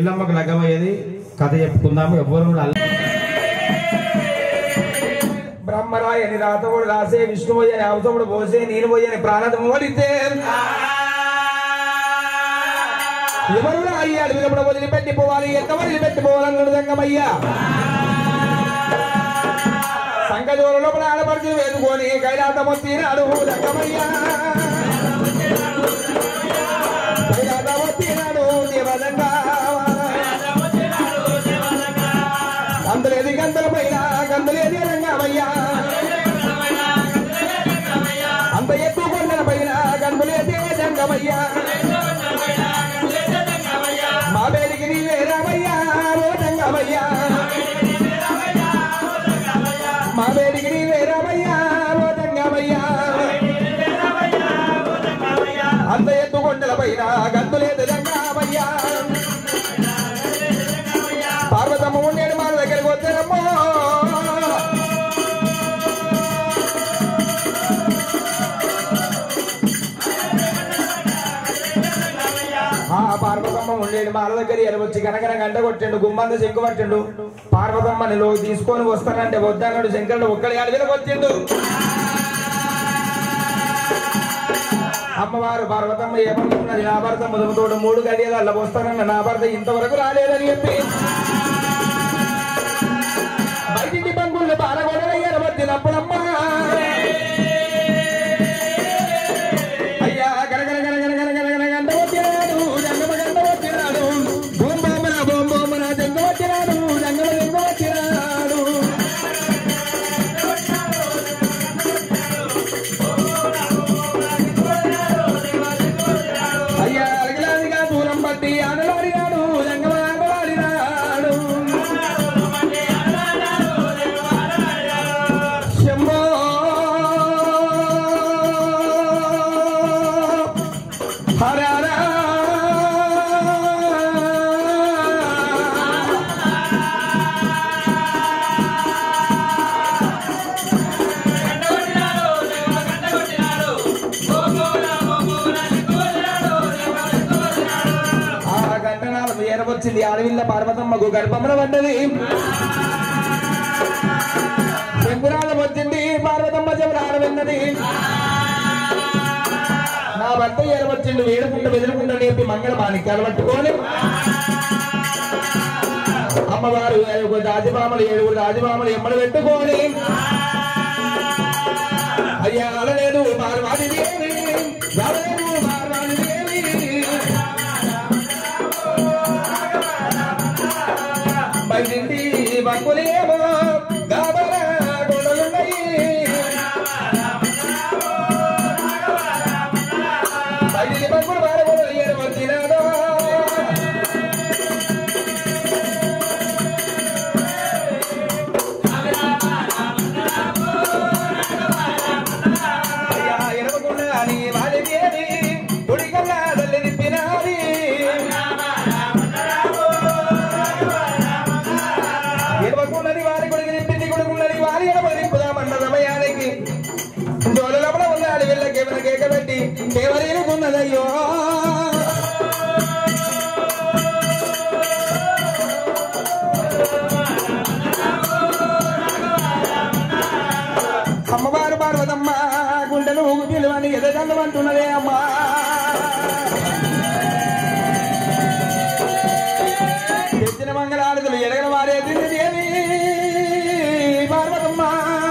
ఎల్లమ్మకు లగ్గమయ్యేది కథ చెప్పుకుందాము ఎవ్వరు కూడా అల్ల- బ్రహ్మరాయని రాతవుడు రాసే విష్ణువయ్యని అవసముడు పోసే నేను పోయని ప్రాణదము వడితే ఎవరు అయ్యి అడవిలో వదిలిపెట్టి పోవాలి ఎంత వదిలిపెట్టి పోవాలన్నాడు రంగమయ్యా సంఘజోల లోపల ఆడపడుచు వేసుకొని కైలాసమొత్తినాడు రంగమయ్యా కైలాసమొత్తినాడు దేవదంగా గంతులేది గంతుల పైన గంతులేది రంగమయ్యా అంత ఎక్కువ కొండల పైన గంతులేది రంగమయ్యా మా పేరుకి నీవే రామయ్యా ఓ రంగమయ్యా మా పేరుకి నీవే రామయ్యా ఓ రంగమయ్యా అంత ఎత్తు కొండల పైన గంతులేదు రంగమయ్యా పార్వతమ్మ ఉండేది మన దగ్గరికి వచ్చారమ్మో ఆ పార్వతమ్మ ఉండేది మాల దగ్గర ఎలవచ్చి కనకన గంట కొట్టిండు గుమ్మంద శంకు పట్టిండు పార్వతమ్మని లో తీసుకొని వస్తానంటే వద్దన్నాడు శంకరుడు ఒక్కడి అడవిలోకి వచ్చిండు అమ్మవారు పార్వతమ్మ ఏమనుకున్నది నా భర్త ముదుముతోడు మూడు గడియలు అల్ల వస్తానన్న నా భర్త ఇంతవరకు రాలేదని చెప్పి బయటికి పంగుళ్ళు పారగొడలయ్యారు వచ్చినప్పుడమ్మా అయ్యా గనగన గనగన గనగన గన గంట వచ్చినాడు జంగమ గంట వచ్చినాడు బోం బోమన బోం బోమన జంగ వచ్చినాడు జంగమ జంగ వచ్చినాడు అయ్యా అరగలాదిగా దూరం పట్టి ఆడలాడినాడు జంగమ ఆడలాడినాడు శంభో హర హర ఆ గంటనాలకు ఏరవచ్చింది అడవిల్ల పార్వతమ్మకు గర్భమున పడ్డది శంకురాలం వచ్చింది పార్వతమ్మ చెవులాడ విన్నది నా భర్త ఏరవచ్చిండు వేడుకుంట బెదిరుకుంట నేపి మంగళ మాణిక్యాలు పట్టుకొని అమ్మవారు ఏడుగురు రాజమామలు ఏడుగురు రాజమామలు ఎమ్మడి పెట్టుకొని అయ్యా అలలేదు పార్వాది దేవి రాలేదు పార్వాది దేవి బయటింటి బంకులేమో గాబల గొడవలున్నాయి బయటికి బంకులు బారగొడలు ఏడు వచ్చినాదో అయ్యా ఎడవకుండా నీ వాలిదేవి గుడికల్లా తల్లి నిప్పినాది ఎడవకుండని వారి కొడుకు నిప్పింది కొడుకున్నది వారి ఎడవ నింపుదామన్న సమయానికి జోలలోపల ఉన్నాడు వీళ్ళకి ఏమైనా కేక పెట్టి కేవలీనుకున్నదయ్యో అమ్మవారు పార్వతమ్మ గుండెలు పిలువని ఎదగల్లు అంటున్నదే అమ్మా తెచ్చిన మంగళారతులు ఎడగల వారే దేవి పార్వతమ్మ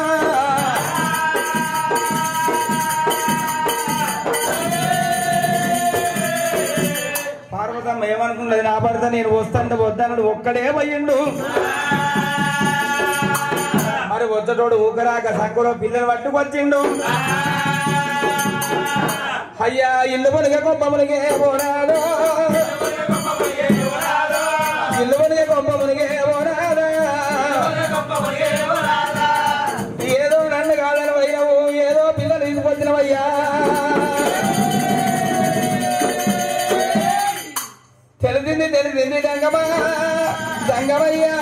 పార్వతమ్మ ఏమనుకున్నది నా భర్త నేను వస్తాంటే వద్దన్నాడు ఒక్కడే పోయిండు మరి వచ్చటోడు ఊకరాక సంకులో పిల్లలు పట్టుకొచ్చిండు అయ్యా ఇల్లు పొనిగే గొప్ప మునిగే పోరాడు ఇల్లు పొనిగే గొప్ప మునిగే పోరాడు ఏదో నన్ను కాదని పోయినవు ఏదో పిల్లలు తీసుకొచ్చినవయ్యా తెలిసింది తెలిసింది గంగమ్మ గంగమయ్యా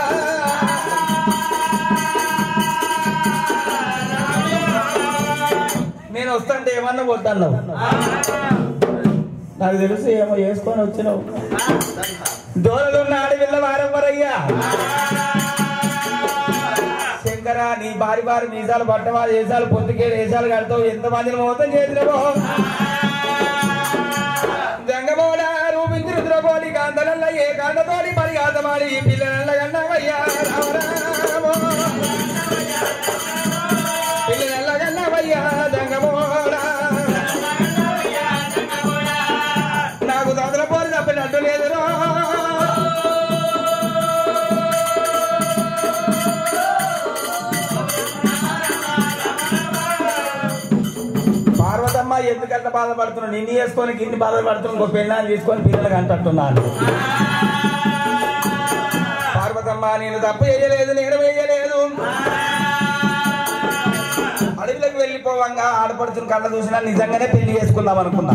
నేను వస్తాంటే ఏమన్నా వద్దన్నావు నాకు తెలుసు ఏమో వేసుకొని వచ్చినావు దోరలున్న ఆడవిల్ల వారెవ్వరయ్యా శంకర నీ బారి బారి మీసాలు పట్టవా దేశాలు పొద్దుకే దేశాలు కడతావు ఎంత మందిని మోసం చేసినవో గంగమోడ రూపించి రుద్రపోలి కాంతలల్ల ఏ కాంతతోడి మరి కాంతమాడి ఈ పిల్లల గన్నవయ్యా రామరామో. పిల్లల గన్నవయ్యా గంగమోడ నాకు తొందర పోలి తప్పినట్టు లేదురా పార్వతమ్మ ఎందుకంత బాధపడుతున్నావు నిన్ను వేసుకొని గిన్ని బాధపడుతున్నావు ఇంకో పెళ్ళాన్ని తీసుకొని పిల్లలకు అంటున్నాను పార్వతమ్మ నేను తప్పు చేయలేదు నేను వేయలేదు అడవిలోకి వెళ్ళిపోవంగా ఆడపడుతున్న కళ్ళ చూసినా నిజంగానే పెళ్లి చేసుకుందాం అనుకున్నా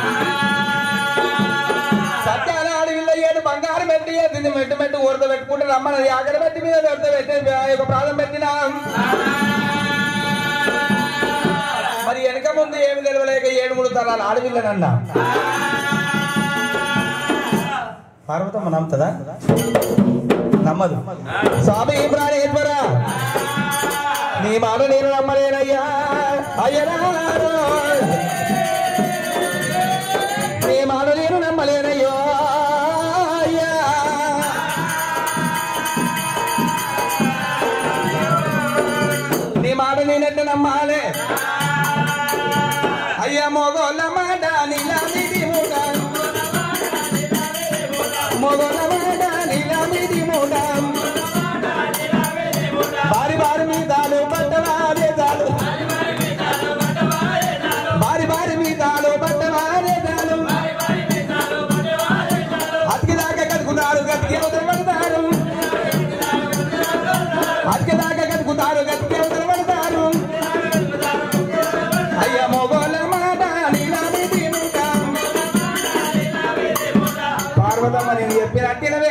సత్యాన అడవిలో ఏడు బంగారం పెట్టి ఎత్తింది మెట్టు మెట్టు ఊరత పెట్టుకుంటే రమ్మన్నది ఆకలి పెట్టి మీద పెడితే పెట్టి ఒక ప్రాణం పెట్టినా మరి వెనక ముందు ఏమి తెలవలేక ఏడు మూడు తరాలు ఆడపిల్లనన్నా పార్వతమ్మ నమ్ముతుందా నమ్మదు స్వామి ప్రాణేశ్వర నీ మాట నేను నమ్మలేనయ్యా అయ్యరా నీ మాట నేను నమ్మలేనయ్యో అయ్యా నీ మాట నేనెట్ట నమ్మాలే అయ్యా మొగోళ్ళ మాట నీలామిది మూట మొగోళ్ళ మాట నీలామిది మూట బారి బారి మీదాలు పట్టవారే చాలు బారి బారి మీదాలు పట్టవారే చాలు అతికిదాకా కదుకుతారు గతికి వదలబడతారు అతికిదాకా కదుకుతారు గతికి వదలబడతారు అయ్య మొగోళ్ళ మాట నీలామిది మూట పార్వతమ్మ నేను చెప్పినట్టినవే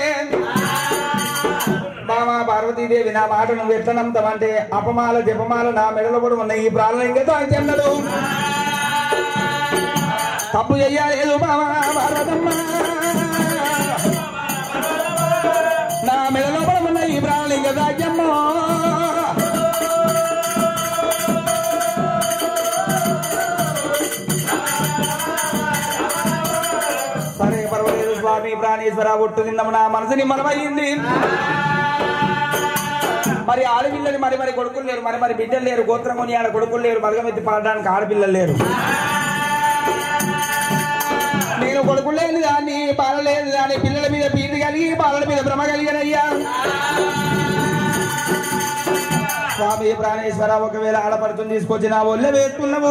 మామ పార్వతీదేవి నా మాట నువ్వు ఎట్లా నమ్ముతావంటే అపమాల జపమాల నా మెడలో కూడా ఉన్నాయి ఈ ప్రాణలింగతో అని అన్నడు తప్పు చెయ్యలేదు మామ పార్వతమ్మ నా మెడలో కూడా ఉన్నాయి ఈ ప్రాణలింగ దాజ్యమ్మ సరే పర్వాలేదు స్వామి ప్రాణేశ్వర ఒట్టు తిన్నాము నా మనసు నిమ్మలమయ్యింది మరి ఆడపిల్లలు మరి మరి కొడుకులు లేరు మరి మరి బిడ్డలు లేరు గోత్రం కొని ఆడ కొడుకులు లేరు మరగమెత్తి పడడానికి ఆడపిల్లలు లేరు నేను కొడుకులు లేని దాన్ని పాల లేని దాన్ని పిల్లల మీద పీటి కలిగి పాలల మీద భ్రమ కలిగినయ్యా స్వామి ప్రాణేశ్వర ఒకవేళ ఆడపడుతుంది తీసుకొచ్చి నా ఒళ్ళ వేసుకున్నావు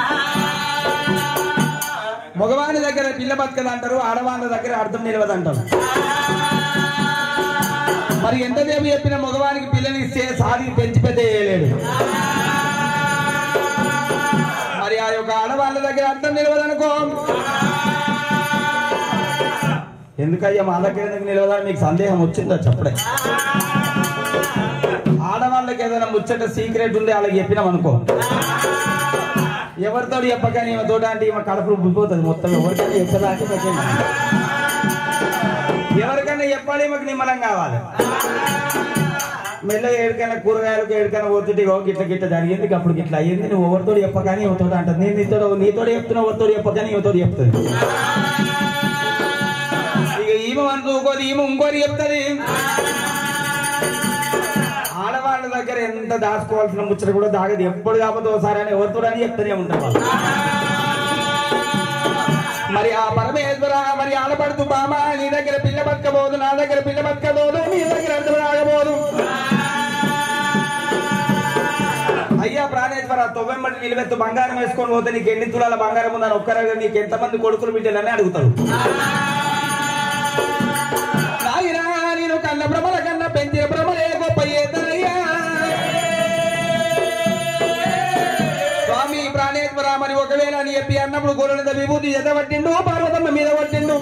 మగవాని దగ్గర పిల్ల బతకదు అంటారు ఆడవాళ్ళ దగ్గర అర్థం నిలవదంటారు మరి ఎంతసేపు చెప్పిన మగవానికి పిల్లని ఇస్తే సాది పెంచి పెద్ద చేయలేడు మరి ఆ యొక్క ఆడవాళ్ళ దగ్గర అర్థం నిలవదనుకో ఎందుకయ్యా మా దగ్గర ఎందుకు నిలవదని మీకు సందేహం వచ్చిందో చెప్పడే ఆడవాళ్ళకి ఏదైనా ముచ్చట సీక్రెట్ ఉంది వాళ్ళకి చెప్పినాం అనుకో ఎవరితో చెప్పగానే ఈమె తోట అంటే ఈమె కడుపు ఉబ్బిపోతుంది మొత్తం ఎవరికైనా చెప్పడానికి పెట్టండి ఎవరికైనా చెప్పాలి ఈమెకు నిమ్మలం కావాలి మెల్ల ఏడికైనా కూరగాయలకు ఏడికైనా పోతుంటే ఇగో గిట్ల గిట్ల జరిగింది ఇక అప్పుడు గిట్ల అయ్యింది నువ్వు ఎవరితో చెప్పగానే ఇవతో అంటుంది నేను నీతో నీతో చెప్తున్నా ఎవరితో చెప్పగానే ఇవతో చెప్తుంది ఇక ఈమె అనుకోదు ఈమె ఇంకోటి చెప్తుంది ఆడవాళ్ళ దగ్గర ఎంత దాచుకోవాల్సిన ముచ్చట కూడా దాగదు ఎప్పుడు కాకపోతే ఒకసారి అని ఎవరితో అని చెప్తూనే ఉంటారు వాళ్ళు. మరి ఆ పరమేశ్వర మరి ఆడపడుతూ బామ నీ దగ్గర పిల్ల బతకబోదు నా దగ్గర పిల్ల బతకబోదు నీ దగ్గర అర్థం రాగబోదు అయ్యా ప్రాణేశ్వర తొవ్వెంబడి నిలబెత్తు బంగారం వేసుకొని పోతే నీకు ఎన్ని తులాల బంగారం ఉందని ఒక్కరు నీకు ఎంతమంది కొడుకులు బిడ్డలని అడుగుతారు నాయనా నేను కన్న భ్రమల కన్న పెంచిన భ్రమలే గొప్ప ఏతనయ్యా స్వామి ప్రాణేశ్వర మరి ఒకవేళ అని చెప్పి అన్నప్పుడు గొర్రెల విభూతి ఎద పట్టిండు పార్వతమ్మ మీద పట్టిండు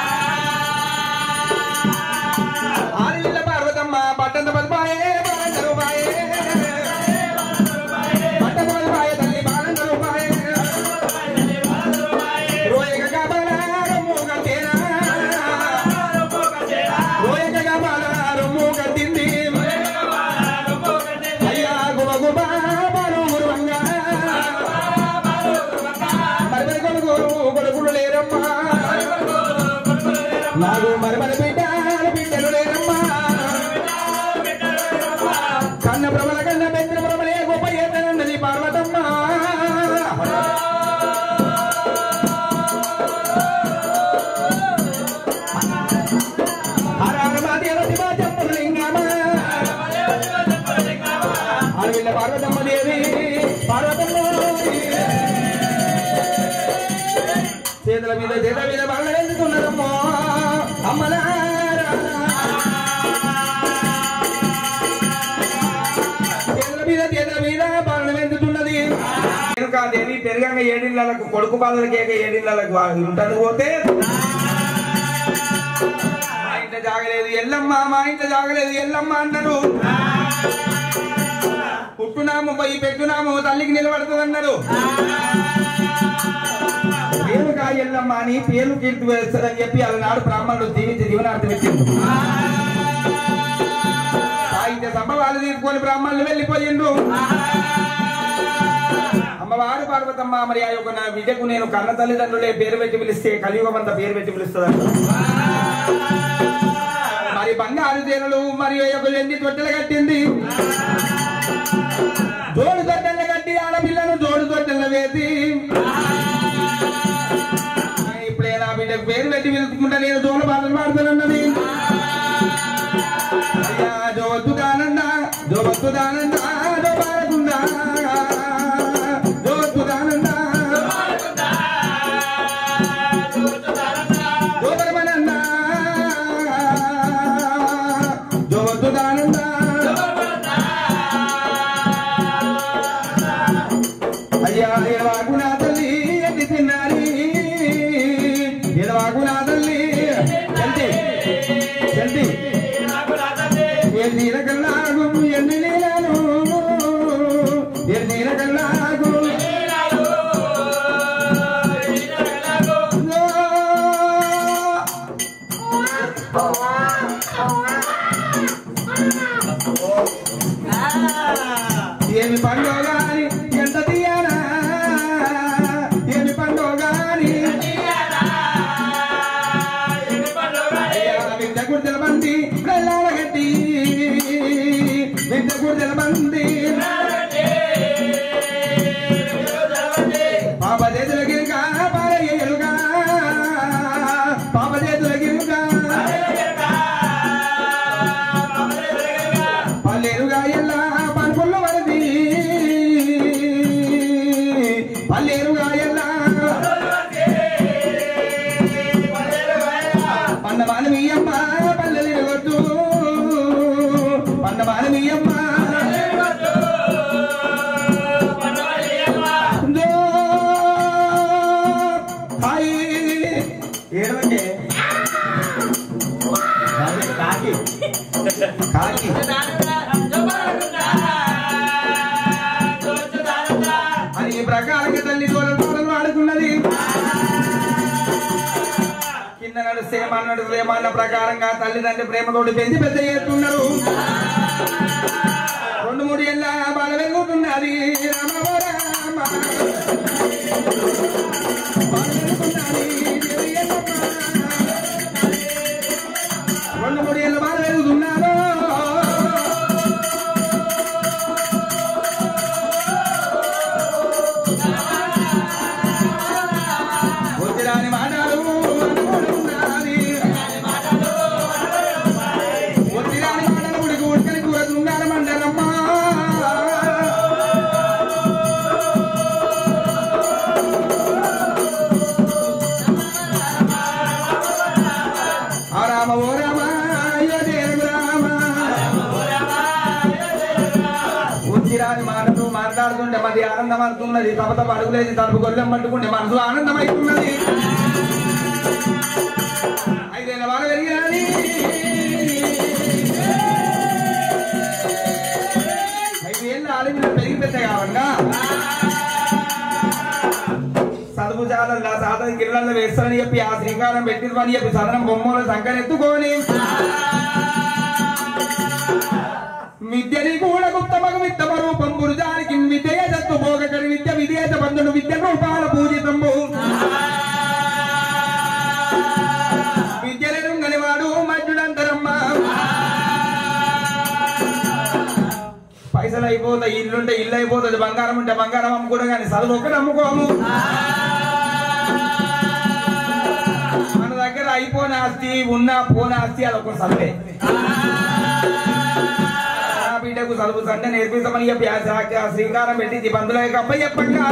ఆదివిల్ల పార్వతమ్మ పట్టణ పద్మాయే బాలందరూ బాయే పట్టణ పద్మాయే తల్లి బాలందరూ బాయే రోయగ కబల మూగ తేరా ఎవరి కొడుకు కొడుకులు లేరమ్మా నాకు మరి మన బిడ్డ బిడ్డలు లేరమ్మా కన్న భ్రమల కన్న బెంద్ర భ్రమలే గొప్ప ఏతనున్నది పార్వతమ్మ హర హర మాదేవ శివ జంబులింగమ. అడవిల్ల పార్వతమ్మ దేవి పార్వతమ్మ చేతుల మీద చేతుల మీద బాగా ఎందుకున్నారమ్మో అమ్మలారా చేతుల మీద చేతుల మీద బాణం ఎందుకున్నది దేవి పెరగంగ ఏడిళ్ళకు కొడుకు బాధల కేక ఏడిళ్ళకు ఉంటది పోతే మా ఇంట జాగలేదు ఎల్లమ్మ మా ఇంట జాగలేదు ఎల్లమ్మ అన్నారు పుట్టునాము పోయి పెట్టునాము తల్లికి నిలబడుతుంది అన్నారు పేరుగా ఎల్లమ్మ అని పేరు కీర్తి వేస్తారని చెప్పి అలనాడు బ్రాహ్మణుడు దీవించి దీవనార్థం పెట్టిండు సాహిత్య సంభవాలు తీసుకొని బ్రాహ్మణులు వెళ్ళిపోయిండు అమ్మవారు పార్వతమ్మ మరి ఆ యొక్క నా విద్యకు నేను కన్న తల్లిదండ్రులే పేరు పెట్టి పిలిస్తే కలియుగం అంతా పేరు పెట్టి పిలుస్తుందంట మరి బంగారు తేనెలు మరి ఆ యొక్క ఎన్ని తొట్టెలు కట్టింది జోడు తొట్టెలు కట్టి ఆడపిల్లను జోడు తొట్టెలు వేసి ఇప్పుడే నా బిడ్డకు పేరు పెట్టి పిలుచుకుంటా నేను జోలు బాధలు పాడుతానన్నది అయ్యా జోతుదానంద జోతుదానంద జో బారకుండా జోతుదానంద జోబరమనంద జోతుదానంద అయ్యా ఏవాకు నా తల్లి ఎన్ని తిన్నారి ఏవాకు నా తల్లి చంటి చంటి ఏ నీరకల్లాగు ఎన్ని నీలను ఏ నీరకల్లాగు ఏమి పండుగ గాని ఎంత తీయాలా ఏమి పండుగ గాని అయ్యా వింత గుర్తెల మంది కళ్ళాల గట్టి వింత గుర్తెల మంది పాప చేతుల గిరుగా పారయ్యలుగా పాప చేతుల గిరుగా పల్లెరుగా ఎల్లా పనుకున్న వరది పల్లెరుగా ఎల్లా పన్నమాన మీ అమ్మ పల్లెలు కొట్టు పన్నమాన మీ అమ్మ దో హాయ్ ఏడవకే కాకి కాకి అని ఈ ప్రకారంగా తల్లి తోడలు తోడలు ఆడుతున్నది కింద నడిస్తే ఏమన్నాడు ప్రేమన్న ప్రకారంగా తల్లిదండ్రి ప్రేమతోటి పెంచి పెద్ద చేస్తున్నారు రెండు మూడు ఏళ్ళ బాల వెలుగుతున్నది రామ ఓ రామ. బాల వెలుగుతున్నది, దేవి ఎల్లమ్మ. రెండు మూడు ఏళ్ళ బాల వెలుగుతున్నారు వచ్చిరాని మాటలు అనుకుంటున్నది. వచ్చిరాని మాటలు ఉడికి ఉడకని కూర తుంగాల మండలమ్మా ఆ రామ ఓ రామ అయ్యో దేవు రామ వచ్చిరాని మాటలు మాట్లాడుతుంటే మది ఆనందం అవుతున్నది తప తప అడుగులేసి తలుపు గొల్లెం పట్టుకుంటే మనసు ఆనందమవుతున్నది ఐదేళ్ళ వారు పెరిగినది ఐదేళ్ళ ఆడపిల్ల పెరిగి పెద్ద కావంగా చదువు చాలల్లా సాధన గిరిలలో వేస్తానని చెప్పి ఆ శ్రీకారం పెట్టిందని చెప్పి సదనం బొమ్మలు సంకరెత్తుకొని విద్యని కూడా గుప్తమగు విత్తమ రూపం పురుజానికి విద్య జత్తు భోగకరి విద్య విదేశ బంధుడు విద్య రూపాల పూజితంబు అయిపోతాయి ఇల్లుంటే ఇల్లు అయిపోతుంది బంగారం ఉంటే బంగారం అమ్ముకుంటా కానీ చదువు ఒకటి అమ్ముకోము మన దగ్గర అయిపోయిన ఆస్తి ఉన్న పోన ఆస్తి అది ఒక చదివే ఆ బిడ్డకు చదువు సండే నేర్పిస్తామని చెప్పి ఆ శాఖ శ్రీకారం పెట్టి బంధువుల యొక్క అబ్బాయి చెప్పంగా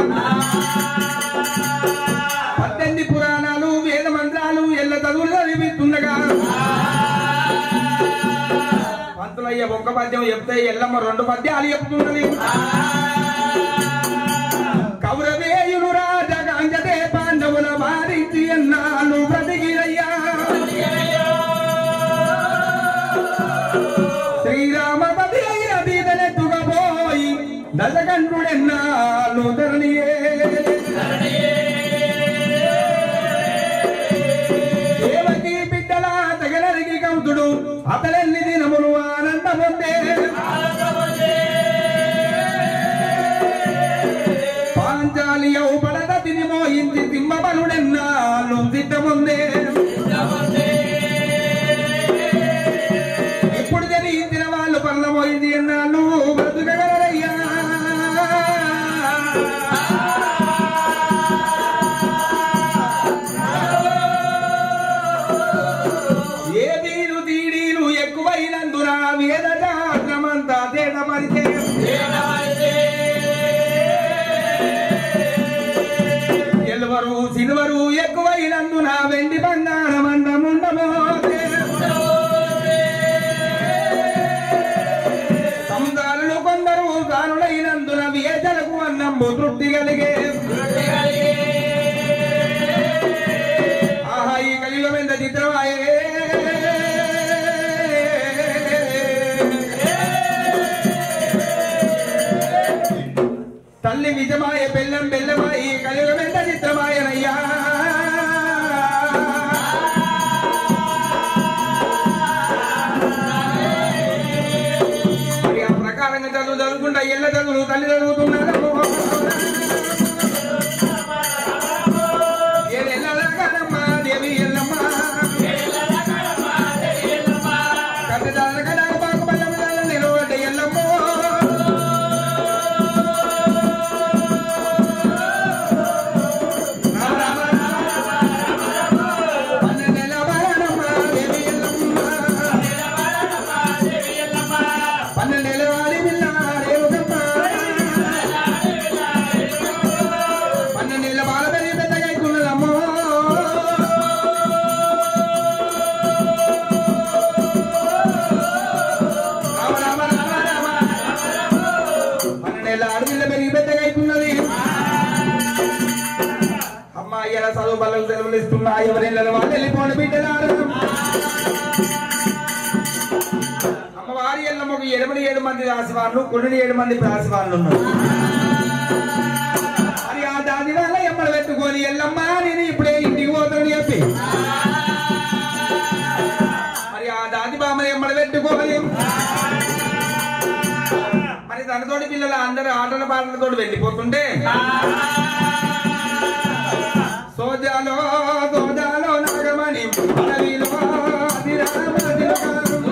పద్దెనిమిది పురాణాలు వేద మంత్రాలు ఎల్ల చదువులు చదివిస్తుండగా పంతులయ్య ఒక్క పద్యం చెప్తే ఎల్లమ్మ రెండు పద్యాలు చెప్తున్నది కౌరవేయులు రాజ కాంజతే పాండవుల వారించి ఎన్నాళ్ళు బ్రతికిరయ్యా శ్రీరామపతి అయిన బీదలెత్తుకపోయి దశకంఠుడెన్నాళ్ళు ధరణియే దేవకి బిడ్డల తగలరికి కంతుడు అతలెన్ని దినములు ఆనందముందే పాంచాలి పడత తిని మోయించి తిమ్మబలుడెన్నాళ్ళు సిద్ధముందే ఇప్పుడు జరిగించిన వాళ్ళు పనుల మోయింది ఎన్నాళ్ళు బ్రతుకగలరయ్యా ఏదీలు తీడీలు ఎక్కువైనందున వేద శాస్త్రమంతా తేటపరిచే ఎలువరు సిల్వరు ఎక్కువైనందున వెండి బంగారం అందముండమోదే సంసారులు కొందరు దారులైనందున వేదలకు అన్నంబు తృప్తి కలిగే ఆహా ఈ కలియుగం ఎంత చిత్రమాయే తల్లి నిజమాయ బెల్లం బెల్లమాయి కలియుగం ఎంత చిత్రమాయనయ్యా మరి ఆ ప్రకారంగా చదువు చదువుకుంటా ఎల్ల చదువులు తల్లి చదువుతున్నారు ఎల్లమ్మా దేవి ఎల్లమ్మ కట్టదాల కడాక పాకు బల్లం బల్లం నిలబడ్డ ఎల్లమ్మ పన్నెండేళ్ళ బాలనమ్మ దేవి ఎల్లమ్మ పన్నెండేళ్ళ వాడి పిల్ల రేవుగమ్మ పన్నెండేళ్ళ బాల పెరిగి పెద్దగా ఎక్కున్నదమ్మో రామ రామ రామ రామ పన్నెండేళ్ళ ఆడపిల్ల పెరిగి పెద్దగా అవుతున్నది అమ్మాయి ఎలా చదువు బలకు సెలవులు ఇస్తున్నా ఎవరెళ్ళని వాళ్ళు వెళ్ళిపోండి బిడ్డలారు అమ్మవారి ఎల్లమ్మకు ఎడమని ఏడు మంది రాసి వాళ్ళు కొన్ని ఏడు మంది రాసి వాళ్ళు ఉన్నారు మరి ఆ దాని వల్ల ఎమ్మలు పెట్టుకొని ఎల్లమ్మ నేను ఇప్పుడే ఇంటికి పోతాను చెప్పి మరి ఆ దాది బామ్మ ఎమ్మలు పెట్టుకొని మరి తనతోటి పిల్లలు అందరూ ఆటల పాటలతోటి వెళ్ళిపోతుంటే సోజాలో సోజాలో నాగమణి అడవిలో అతిరామ తిలకం.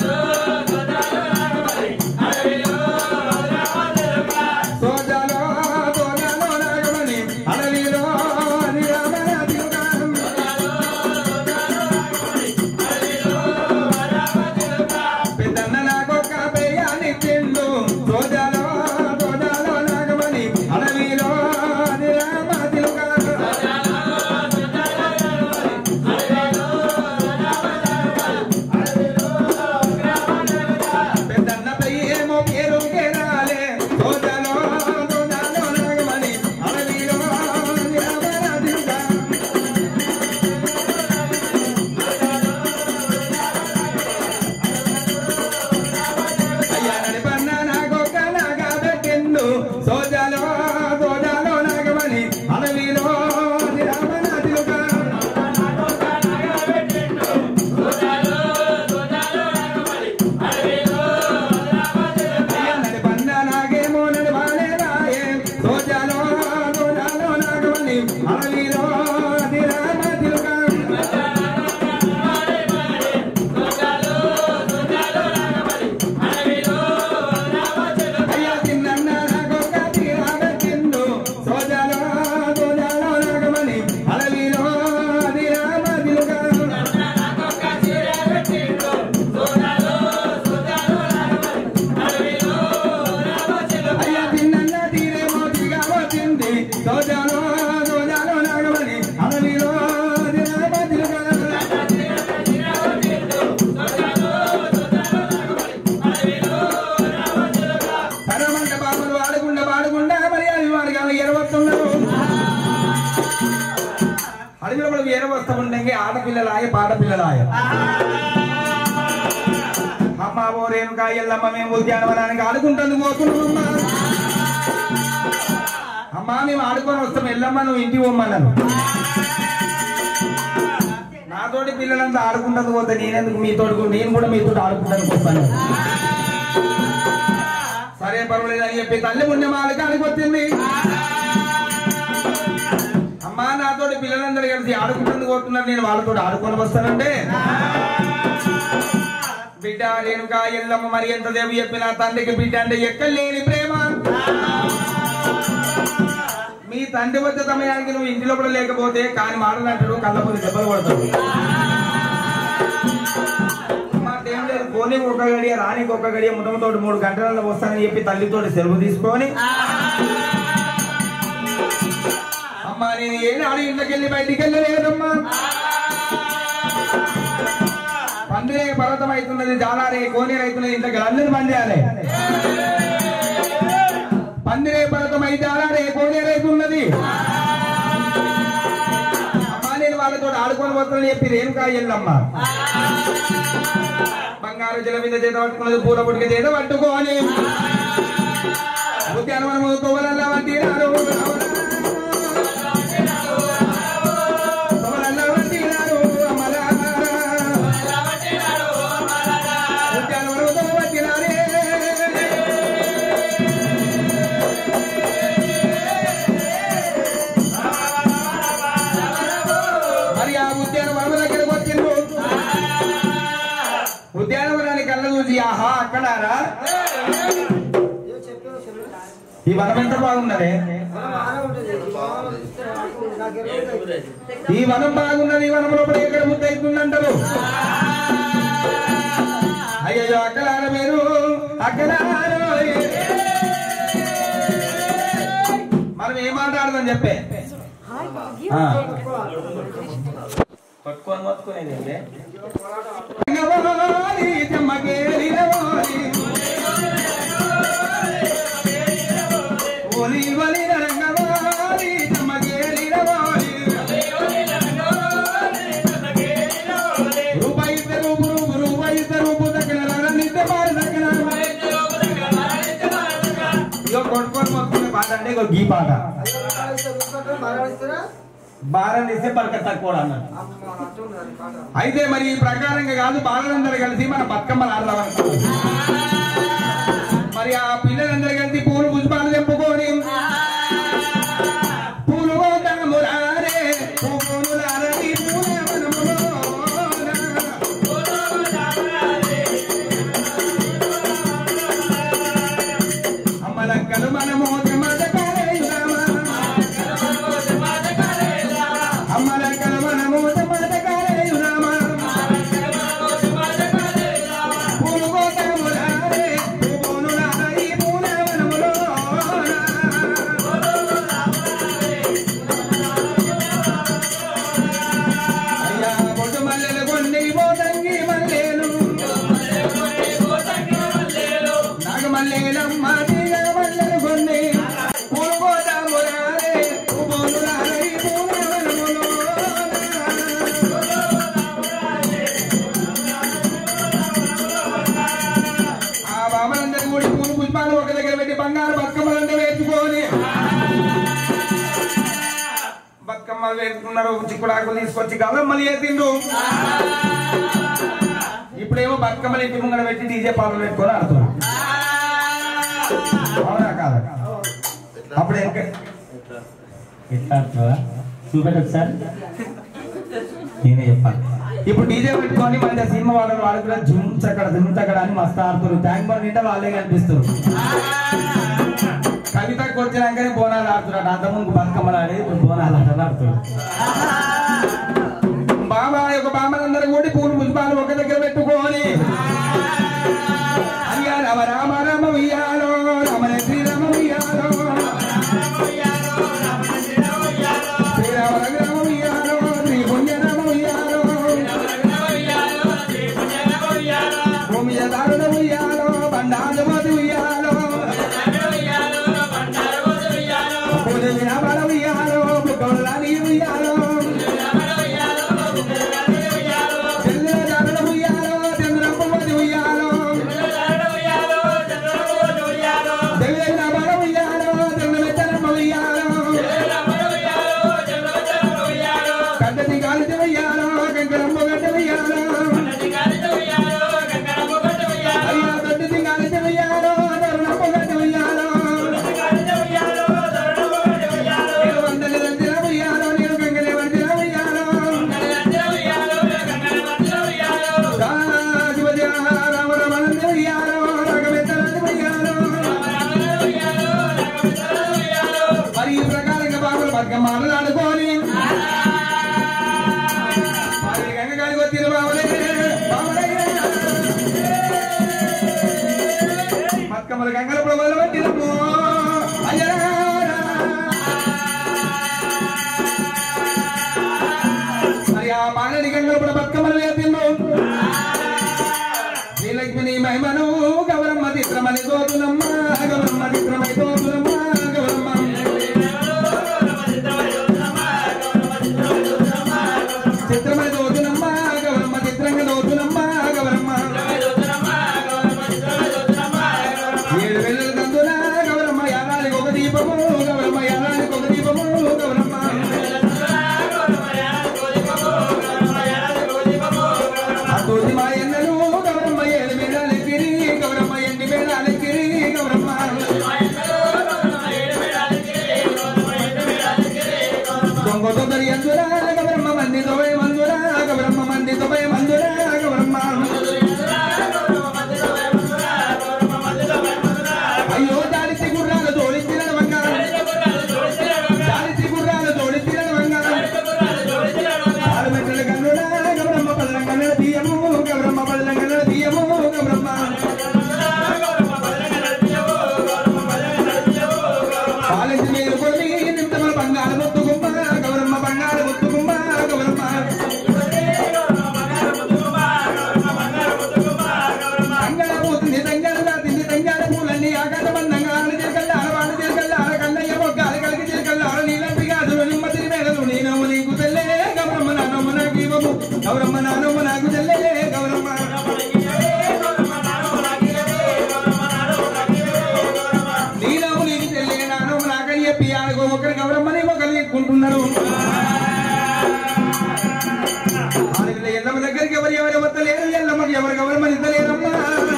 సోజాలో సోజాలో నాగమణి అడవిలో అతిరామ తిలకం. పెద్దన్న నాకొక్క పెయ్యాని తిండు సోజాలో సోజాలో నాగమణి అడవిలో అతిరామ అడవిలో కూడా వేరే వస్తూ ఉండంగి ఆడపిల్లలాయ పాడపిల్లలాయ అమ్మ ఓ రేణుకా ఎల్లమ్మ మేము ఉద్యానవనానికి ఆడుకుంటుంది పోతున్నామమ్మా అమ్మా మేము ఆడుకొని వస్తాం ఎల్లమ్మ నువ్వు ఇంటికి పోమ్మన్నాను నాతోటి పిల్లలంతా ఆడుకుంటుంది పోతే నేనెందుకు మీతోటి నేను కూడా మీతో ఆడుకుంటాను వస్తాను సరే పర్వాలేదు అని చెప్పి తల్లి పుణ్యమాలకానికి వచ్చింది అమ్మా నాతోటి పిల్లలందరూ కలిసి ఆడుకుంటుంది పోతున్నారు నేను వాళ్ళతో ఆడుకొని వస్తానంటే బిడ్డ రేణుకా ఎల్లమ్మ మరి ఎంత దేవు చెప్పిన తండ్రికి బిడ్డ అంటే ఎక్కలేని ప్రేమ మీ తండ్రి వచ్చే సమయానికి నువ్వు ఇంటి లోపల లేకపోతే కాని మాటలంటాడు కళ్ళపొని దెబ్బలు కొడతాడు మాకేం లేదు పోనీ ఒక గడియ రానికి ఒక గడియ ముఠమతోటి మూడు గంటలలో వస్తానని చెప్పి తల్లితోటి సెలవు తీసుకొని అమ్మా నేను ఏనాడు ఇంట్లోకి వెళ్ళి బయటికి వెళ్ళలేదమ్మా పందిరే పర్వతం అవుతున్నది జాలారే కోనేరు అవుతున్నది ఇంతకు అందరి మంది పందిరే పర్వతం అయితే జాలారే కోనేరు అవుతున్నది అమ్మా నేను వాళ్ళతో ఆడుకొని పోతానని చెప్పి రేణుకా ఎల్లమ్మ బంగారు జల మీద చేత పట్టుకున్నది పూల పుట్టుక చేత పట్టుకొని ఉద్యానవనము తోవలల్ల వంటినారు తోవలల్ల వంటినారు అమలా. ఉద్యానవనము తోవ వంటినారే. మరి ఆ ఉద్యానవనం దగ్గరకు వచ్చిండ్రు ఉద్యానవనాన్ని కళ్ళ చూసి ఆహా అక్కడారా ఈ వనం ఎంత బాగున్నదే ఈ వనం బాగున్నది ఈ వనం లోపల ఎక్కడ ముద్ద అవుతుందంటారు అయ్యో అక్కలార మీరు అక్కలారో మనం ఏం మాట్లాడదాం చెప్పే ఆ. పట్టుకొని మొత్తుకునేది ఏంటి? రంగవాలి, చెమ్మకేలినవాలి. ఒలి ఒలి రంగవాలి, చెమ్మకేలినవాలి. రూపాయి ఇస్తే రూపు రూపు, రూపాయి ఇస్తే రూపు దక్కిన రణనిత్య మారు దక్కిన. ఇగో కొట్టుకొని మొత్తుకునే పాట అంటే ఇగో గీ పాట భారం ఇస్తే పలక తక్కువ అన్నాడు అయితే మరి ఈ ప్రకారంగా కాదు బాలలందరూ కలిసి మన బతుకమ్మలు ఆడదాం అనుకున్నాం. మరి ఆ పిల్లలందరూ కలిసి పూలు పుష్పాలు తెంపుకొని పూలు కోతములారే, పువ్వులారని పూలవనములోన. అమ్మలక్కలు మనము మదకారేయురామా. అమ్మలక్కలు మనము మదకారేయురామా. పూలు కోతములారే, పువ్వులారని పూలవనములోన. అయ్యా పొట్టు మల్లెలు కొన్ని పోతంగి మల్లెలు నాగ మల్లెలమ్మ తీగ మల్లెలు కొన్ని పూలు పోతామురారే పువ్వులారై పూలవనములోన. ఆ బామలందరూ కూడి పూలు పుష్పాలు ఒక దగ్గర పెట్టి బంగారు బతుకమ్మలంతా వేసుకొని బతుకమ్మలు వేసుకున్నారు చిక్కుడాకులు తీసుకొచ్చి గల్లమ్మలు వేసిండు ఇప్పుడేమో బతుకమ్మలు ఇంటి ముంగడ పెట్టి డీజే పాటలు పెట్టుకొని ఆడుతున్నారు అవునా కాదా అప్పుడు ఎంత ఎట్లా ఆడుతున్నావా చూపెట్టు ఒకసారి నేనే చెప్పాలి ఇప్పుడు డీజే పెట్టుకొని మన సినిమా వాళ్ళు వాడుకున్న జుమ్ చక్కడ జుమ్ చక్కడ అని మస్తు ఆడుతున్నారు ట్యాంక్ బండ్ నిండా వాళ్ళే కనిపిస్తారు కవితకు వచ్చినాకనే బోనాలు ఆడుతున్నాడు అంతకుముందు బతుకమ్మలు ఆడేది ఇప్పుడు బోనాలు ఆటలు ఆడుతున్నాడు బాబా యొక్క బామ్మలందరూ కూడి పూలు పుష్పాలు ఒక దగ్గర పెట్టుకొని అయ్యా రామ రామ రామ ఉయ్యాలో రమణ శ్రీరామ ఉయ్యాలో శ్రీరామ రఘురామ ఉయ్యాలో శ్రీ పుణ్యరామ ఉయ్యాలో భూమి దారుణ ఉయ్యాలో బండాజమతి ఉయ్యాలో పూజ వినాబాల ఉయ్యాలో బుక్కలాని ఉయ్యాలో చిత్రమని దోచునమ్మ గౌరమ్మ చిత్రంగా దోచునమ్మ గౌరమ్మ ఏడు వెల్లుల తందున గౌరమ్మ యానానికి ఒక దీపము గౌరమ్మ యానానికి ఒక దీపము గౌరమ్మ అతోటి మా ఎన్నలు గౌరమ్మ ఏడు మేళాలెక్కిరి గౌరమ్మ ఎండి మేళాలెక్కిరి గౌరమ్మ దొంగ దొంగరి అందురా గౌరమ్మ మంది తొబై మందురా గౌరమ్మ మంది తొబై మందురా గౌరమ్మ అయ్యో దాడిసి గుర్రాల జోడి తిరగవంగ దాడిసి గుర్రాల జోడి తిరగవంగ ఆడమెట్టల కన్నుడా గౌరమ్మ పల్లం కన్నడ బియ్యము గౌరమ్మ పల్లం కన్నడ బియ్యము గౌరమ్మ పాలించి మీరు కొన్ని నిమిత్తముల బంగారు ముత్తుకుమ్మ గౌరమ్మ బంగారు ముత్తుకుమ్మ గౌరమ్మ తంగళ పోతుంది తంగళ తిండి తంగళ పూలన్నీ ఆకాశ బంధంగా ఆడ తిరగల్ల ఆడవాడు తిరగల్ల ఆడ కన్నయ్య మొగ్గాలి కలిగి తిరగల్ల ఆడ నీలంటి గాజులు నిమ్మ తిరి మేడలు నీనమ్మ నీకు తెల్లే గౌరమ్మ నానమ్మ నాకు ఇవ్వము గౌరమ్మ నానమ్మ నాకు తెల్లే గౌరమ్మ నీనమ్మ నీకు తెల్లే నానమ్మ నాకని చెప్పి ఆడకు ఒకరి గౌరమ్మని ఒకరు ఎక్కుంటున్నారు ఆడపిల్ల ఎల్లమ్మ దగ్గరికి ఎవరు ఎవరు వస్తలేరు ఎల్లమ్మకి ఎవరు గౌరమ్మని ఇద్దలేరమ్మా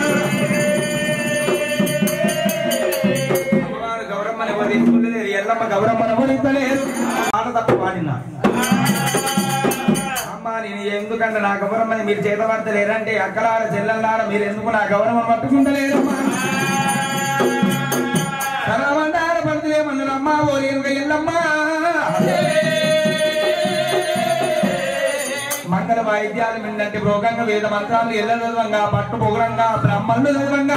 అమ్మవారు గౌరమ్మని ఎవరు తీసుకుంటలేరు ఎల్లమ్మ గౌరమ్మని ఎవరు ఇద్దలేరు మాట తప్ప పాడినా అమ్మా నేను ఎందుకంటే నా గౌరమ్మని మీరు చేత పడతలేరంటే అక్కలార చెల్లెల్లార మీరు ఎందుకు నా గౌరవం పట్టుకుంటలేరమ్మా సరవండార పడతలేమన్ను అమ్మా ఓ రేణుక ఎల్లమ్మా మంగళ వాయిద్యాలు మిన్నంటి భోగంగా వేద మంత్రాలు ఎల్ల చదవంగా పట్టు పొగరంగా బ్రహ్మలు చదవంగా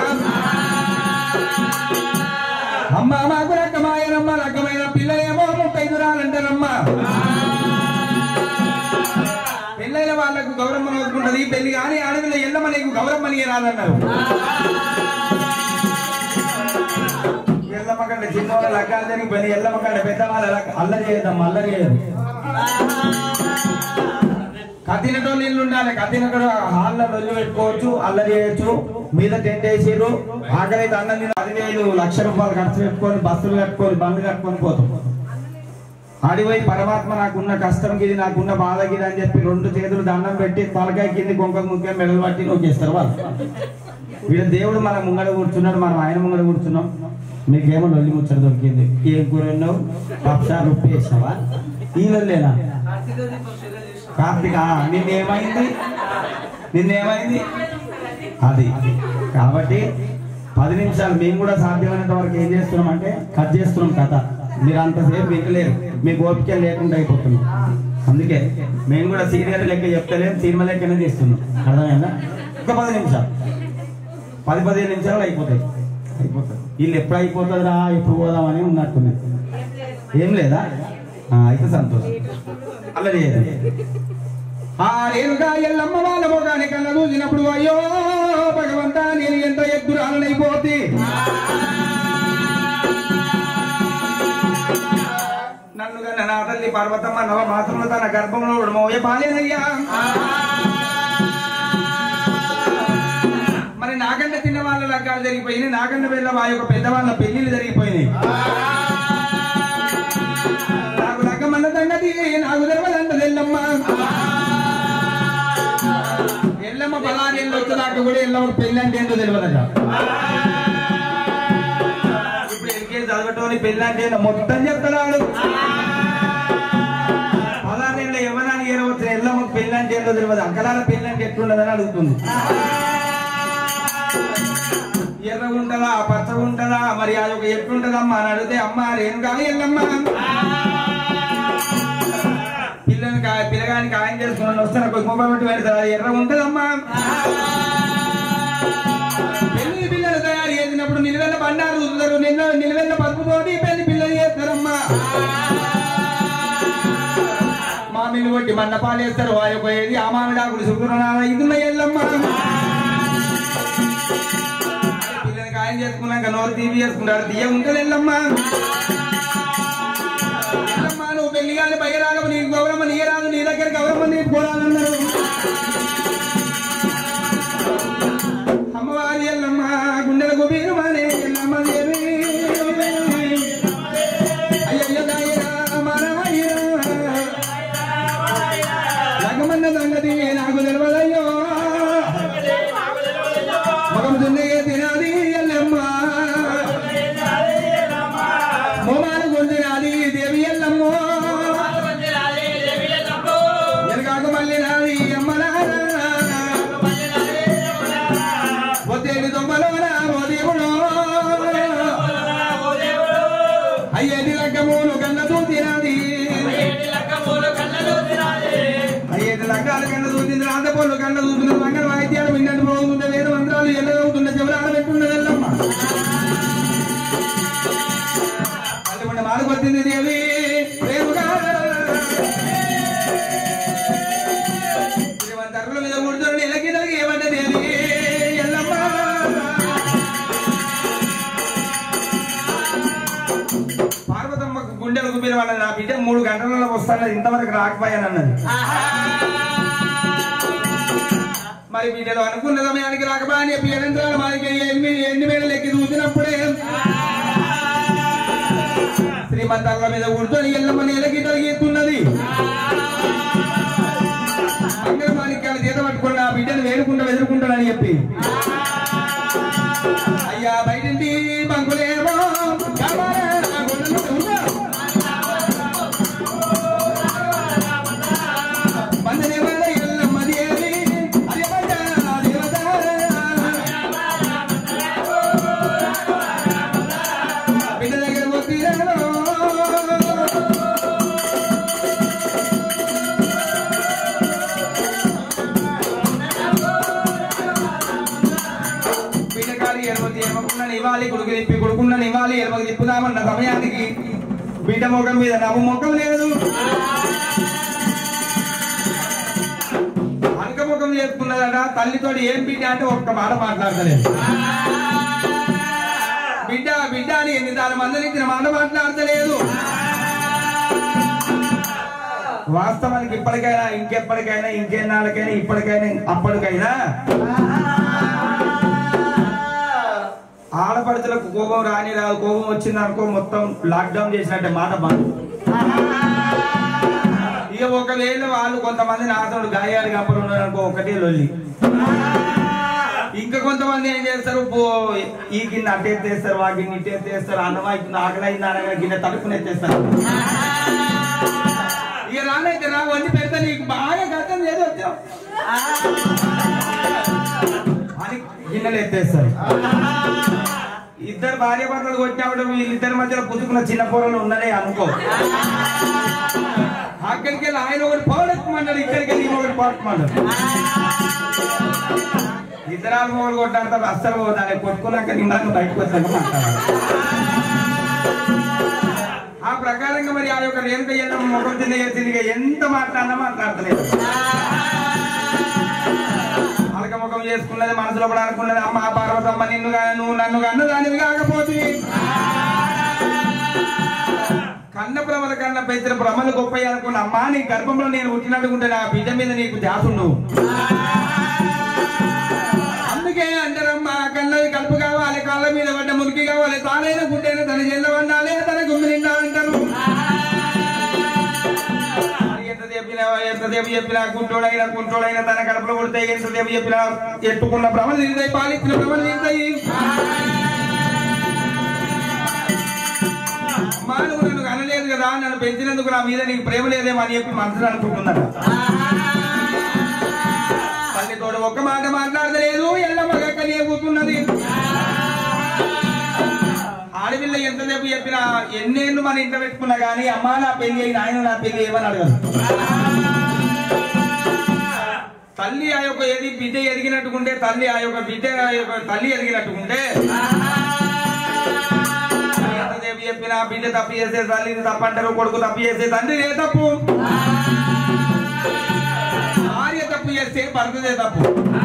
అమ్మ మాకు రకమాయనమ్మ రకమైన పిల్లలేమో ముప్పై దురాలంటారమ్మ పెళ్ళైన వాళ్ళకు గౌరమ్మ నోచుకుంటది పెళ్లి కానీ ఆడపిల్ల ఎల్లమ్మ నీకు గౌరమ్మ నీకు రాదన్నారు ఎల్లమ్మ కంటే చిన్నవాళ్ళ లగ్గాలు జరిగిపోయి ఎల్లమ్మ కంటే పెద్దవాళ్ళ లగ్గ- అల్లరి చేయదమ్మ అల్లరి చేయదు కత్తినటోళ్ళు ఇల్లు ఉండాలి కత్తినటోడు హాల్లో లొల్లి పెట్టుకోవచ్చు అల్లరి చేయొచ్చు మీద టెంట్ వేసిర్రు ఆకలి అయితే అన్నం తిని పదివేలు లక్ష రూపాయలు ఖర్చు పెట్టుకొని బస్సులు కట్టుకొని బండ్లు కట్టుకొని పోతాం ఆడిపోయి పరమాత్మ నాకున్న కష్టం గిది నాకున్న బాధ గిది అని చెప్పి రెండు చేతులు దండం పెట్టి తలకాయ కింది కొంక ముఖ్యం మెడలు పట్టి నొక్కేస్తారు వాళ్ళు వీళ్ళ దేవుడు మన ముంగడ కూర్చున్నాడు మనం ఆయన ముంగడ కూర్చున్నాం మీకేమో లొల్లి ముచ్చట దొరికింది ఏం కూర ఉన్నావు పప్సారు ఉప్పు వేసినావా ఈ లొల్లేనా కార్తీక నిన్నేమైంది నిన్నేమైంది అది కాబట్టి పది నిమిషాలు మేము కూడా సాధ్యమైనంత వరకు ఏం చేస్తున్నాం అంటే కట్ చేస్తున్నాం కథ మీరు అంతసేపు వినలేరు మీకు ఓపిక లేకుండా అయిపోతుంది అందుకే మేము కూడా సీరియల్ లెక్క చెప్తలేం సినిమా లెక్కనే తీస్తున్నాం అర్థమైందా ఒక పది నిమిషాలు పది పదిహేను నిమిషాలు అయిపోతాయి అయిపోతుంది వీళ్ళు ఎప్పుడు అయిపోతుందిరా ఎప్పుడు పోదామని ఉన్నట్టున్నాయి ఏం లేదా ఆ, అయితే సంతోషం అలా లేదు ఆ రేణుగా ఎల్లమ్మ వాళ్ళ మొగాని కళ్ళ చూసినప్పుడు అయ్యో భగవంతా నేను ఎంత ఎద్దురాలనైపోతే నన్ను గన్న నా తల్లి పర్వతమ్మ నవ మాసంలో తన గర్భంలో మోయ పాలేనయ్యా మరి నాకంటే చిన్న వాళ్ళ లగ్గాలు జరిగిపోయినాయి నాకంటే పెద్ద మా యొక్క పెద్దవాళ్ళ పెళ్లిళ్ళు జరిగిపోయినాయి నాకు లగ్గమన్న సంగతి నాకు తెలవదంటది ఎల్లమ్మ ఎల్లమ్మ పలానేళ్ళు వచ్చేదాకా కూడా ఎల్లమ్మ పెళ్లి అంటే ఏంటో తెలియదట ఇప్పుడు ఎల్కేజీ చదవటోని పెళ్లి అంటే ఏంటో మొత్తం చెప్తున్నాడు పలానేళ్ళ ఎవరాని ఏరవచ్చు ఎల్లమ్మ పెళ్లి అంటే ఏంటో తెలియదు అక్కలాల పెళ్లి అంటే ఎట్లుండదని అడుగుతుంది ఎర్ర ఉంటదా పచ్చ ఉంటదా మరి అది ఒక ఎట్లుంటదమ్మా అని అడిగితే అమ్మ ఏం కాదు ఎల్లమ్మ పిల్లని కా- పిల్లగాని ఖాయం చేసుకుని వస్తే నాకు ఒక మొబైల్ పెట్టి పెడతారు అది ఎర్ర ఉంటదమ్మా పెళ్లి పిల్లలు తయారు చేసినప్పుడు నిలువెల్ల బండారు చూస్తారు నిన్న నిలువెల్ల పసుపుతోటి పెళ్లి పిల్లలు చేస్తారమ్మా మామిడి కొట్టి మండపాలు వేస్తారు ఆ యొక్క ఏది ఆ మామిడాకులు శుక్రనాథ ఇదున్న ఎల్లమ్మ పిల్లని ఖాయం చేసుకున్నాక నోరు తీపి చేసుకుంటారు తీయ ఉంటుంది ఎల్లమ్మ ఎల్లమ్మ నువ్వు పెళ్లి కానీ బయరాగము నీకు గౌరమ్మ నీ రాదు నీ దగ్గర గౌరమ్మ నీకు కూడా పొల్లు కండ చూస్తున్నది మంగళ వాయిద్యాలు విన్నట్టు పోతుంటే వేద మంత్రాలు ఎల్లగవుతుండే చెవులు పెట్టున్నది ఎల్లమ్మ అటువంటి మాడుకొచ్చింది దేవి ప్రేమగా శ్రీమంతరుల మీద కూర్చొని నెలకి నెలకి ఏమంటే దేవి ఎల్లమ్మ పార్వతమ్మకు గుండెలు గుబ్బిన వాళ్ళని నా బిడ్డ మూడు గంటలలో వస్తానది ఇంతవరకు రాకపోయానన్నది మరి బిడ్డలు అనుకున్న సమయానికి రాకపోయా అని చెప్పి ఎడంత్రాలు మనకి ఎనిమిది ఎన్ని వేలు లెక్కి చూసినప్పుడే శ్రీమంతాల మీద కూర్చొని ఎల్లమ్మ నేలకి తొలగిస్తున్నది మంగళ మాణిక్యాలు చేత పట్టుకుని నా బిడ్డను వేడుకుంటూ ఎదుర్కొంటానని చెప్పి అయ్యా బయటింటి బంకులేమో కావాలా నా గుండెలు ఉందా? వందనేవాడ ఎల్లమ్మ దేవి, అదేవత, అదేవత. బిడ్డ దగ్గర పోతీరాను. బిడ్డకాలి ఎడమతి ఎడమకుండా ఇవ్వాలి కొడుకు తిప్పి కొడుకున్న ఇవ్వాలి ఎడమకి తిప్పుదామన్న సమయానికి బిడ్డ ముఖం మీద నవ్వు ముఖం లేదు అనక ముఖం చేసుకున్నదట తల్లితోటి ఏం బిడ్డ అంటే ఒక్క మాట మాట్లాడతలేదు బిడ్డ బిడ్డ అని ఎన్నిసార్లు మందలించిన మాట మాట్లాడతలేదు వాస్తవానికి ఇప్పటికైనా ఇంకెప్పటికైనా ఇంకెన్నాళ్ళకైనా ఇప్పటికైనా అప్పటికైనా ఆడపడుచులకు కోపం రాని రాదు కోపం వచ్చింది అనుకో మొత్తం లాక్డౌన్ చేసినట్టే మాట బంద్ ఇక ఒకవేళ వాళ్ళు కొంతమంది నాతోడు గాయాలు కప్పలు ఉన్నారు అనుకో ఒకటే లొల్లి ఇంకా కొంతమంది ఏం చేస్తారు పో- ఈ గిన్నె అట్టేస్తారు ఆ గిన్నె ఇట్టేస్తారు అన్నం అవుతుంది ఆకలి అయింది అనగా గిన్నె తడుకుని ఎత్తేస్తారు ఇక రానైతే రా వండి పెడతా నీకు బాగా గతం లేదు వచ్చావు అని గిన్నెలు ఎత్తేస్తారు ఇద్దరు భార్య భర్తలు కొట్టినప్పుడు వీళ్ళిద్దరి మధ్యలో పుట్టుకున్న చిన్న పొరలు ఉన్నదే అనుకో అక్కడికి వెళ్ళి ఆయన ఒకటి పౌడెక్కమన్నాడు ఇక్కడికి వెళ్ళి ఈమె ఒకటి పౌడెక్కమన్నాడు ఇద్దరాలు మొగలు కొట్టాడితే అస్సలు పోదాన్ని కొట్టుకున్నాక నిండాక బయటకు వచ్చాక మాట్లాడాలి ఆ ప్రకారంగా మరి ఆ యొక్క రేణుక ఎల్లమ్మ ముఖం తిన్న తిరిగి ఎంత మాట్లాడినా మాట్లాడతలేదు అలక ముఖం చేసుకున్నది మనసులో కూడా అనుకున్నది అమ్మ పార్వతమ్మ నిన్ను గా- నువ్వు నన్ను కన్ను దానివి కాకపోతే కన్న భ్రమల కన్న పెంచిన భ్రమలు గొప్ప అనుకున్న అమ్మా నీ గర్భంలో నేను పుట్టినట్టుకుంటే నా బిడ్డ మీద నీకు ధ్యాసుండు అందుకే అంటారమ్మా కన్నది కలుపు కావాలి కాళ్ళ మీద పడ్డ మురికి కావాలి తానైన గుడ్డైన తన చెల్ల వండాలి తన గుమ్మి నిండా అంటారు మరి ఎంతసేపు ఎంతసేపు చెప్పినా కుంటోడైనా కుంటోడైనా తన కడుపులో కొడితే ఎంతసేపు చెప్పినా ఎట్టుకున్న భ్రమలు తీరుతాయి పాలిచ్చిన భ్రమలు తీరుతాయి అమ్మా నువ్వు నన్ను అనలేదు కదా నన్ను పెంచినందుకు నా మీద నీకు ప్రేమ లేదేమో అని చెప్పి మనసులో అనుకుంటున్నాడు తల్లి తోడు ఒక్క మాట మాట్లాడలేదు ఎల్లమ్మగా కలియ కూతున్నది ఆడపిల్ల ఎంతసేపు చెప్పినా ఎన్నేళ్ళు మన ఇంట పెట్టుకున్నా గానీ అమ్మా నా పెళ్లి అయిన ఆయన నా పెళ్లి ఏమని అడగదు తల్లి ఆ యొక్క ఏది బిడ్డ ఎదిగినట్టుకుంటే తల్లి ఆ యొక్క బిడ్డ ఆ యొక్క తల్లి ఎదిగినట్టుకుంటే ఎంతసేపు చెప్పినా బిడ్డ తప్పు చేస్తే తల్లిని తప్పంటారు కొడుకు తప్పు చేస్తే తండ్రి ఏ తప్పు భార్య తప్పు చేస్తే భర్తదే తప్పు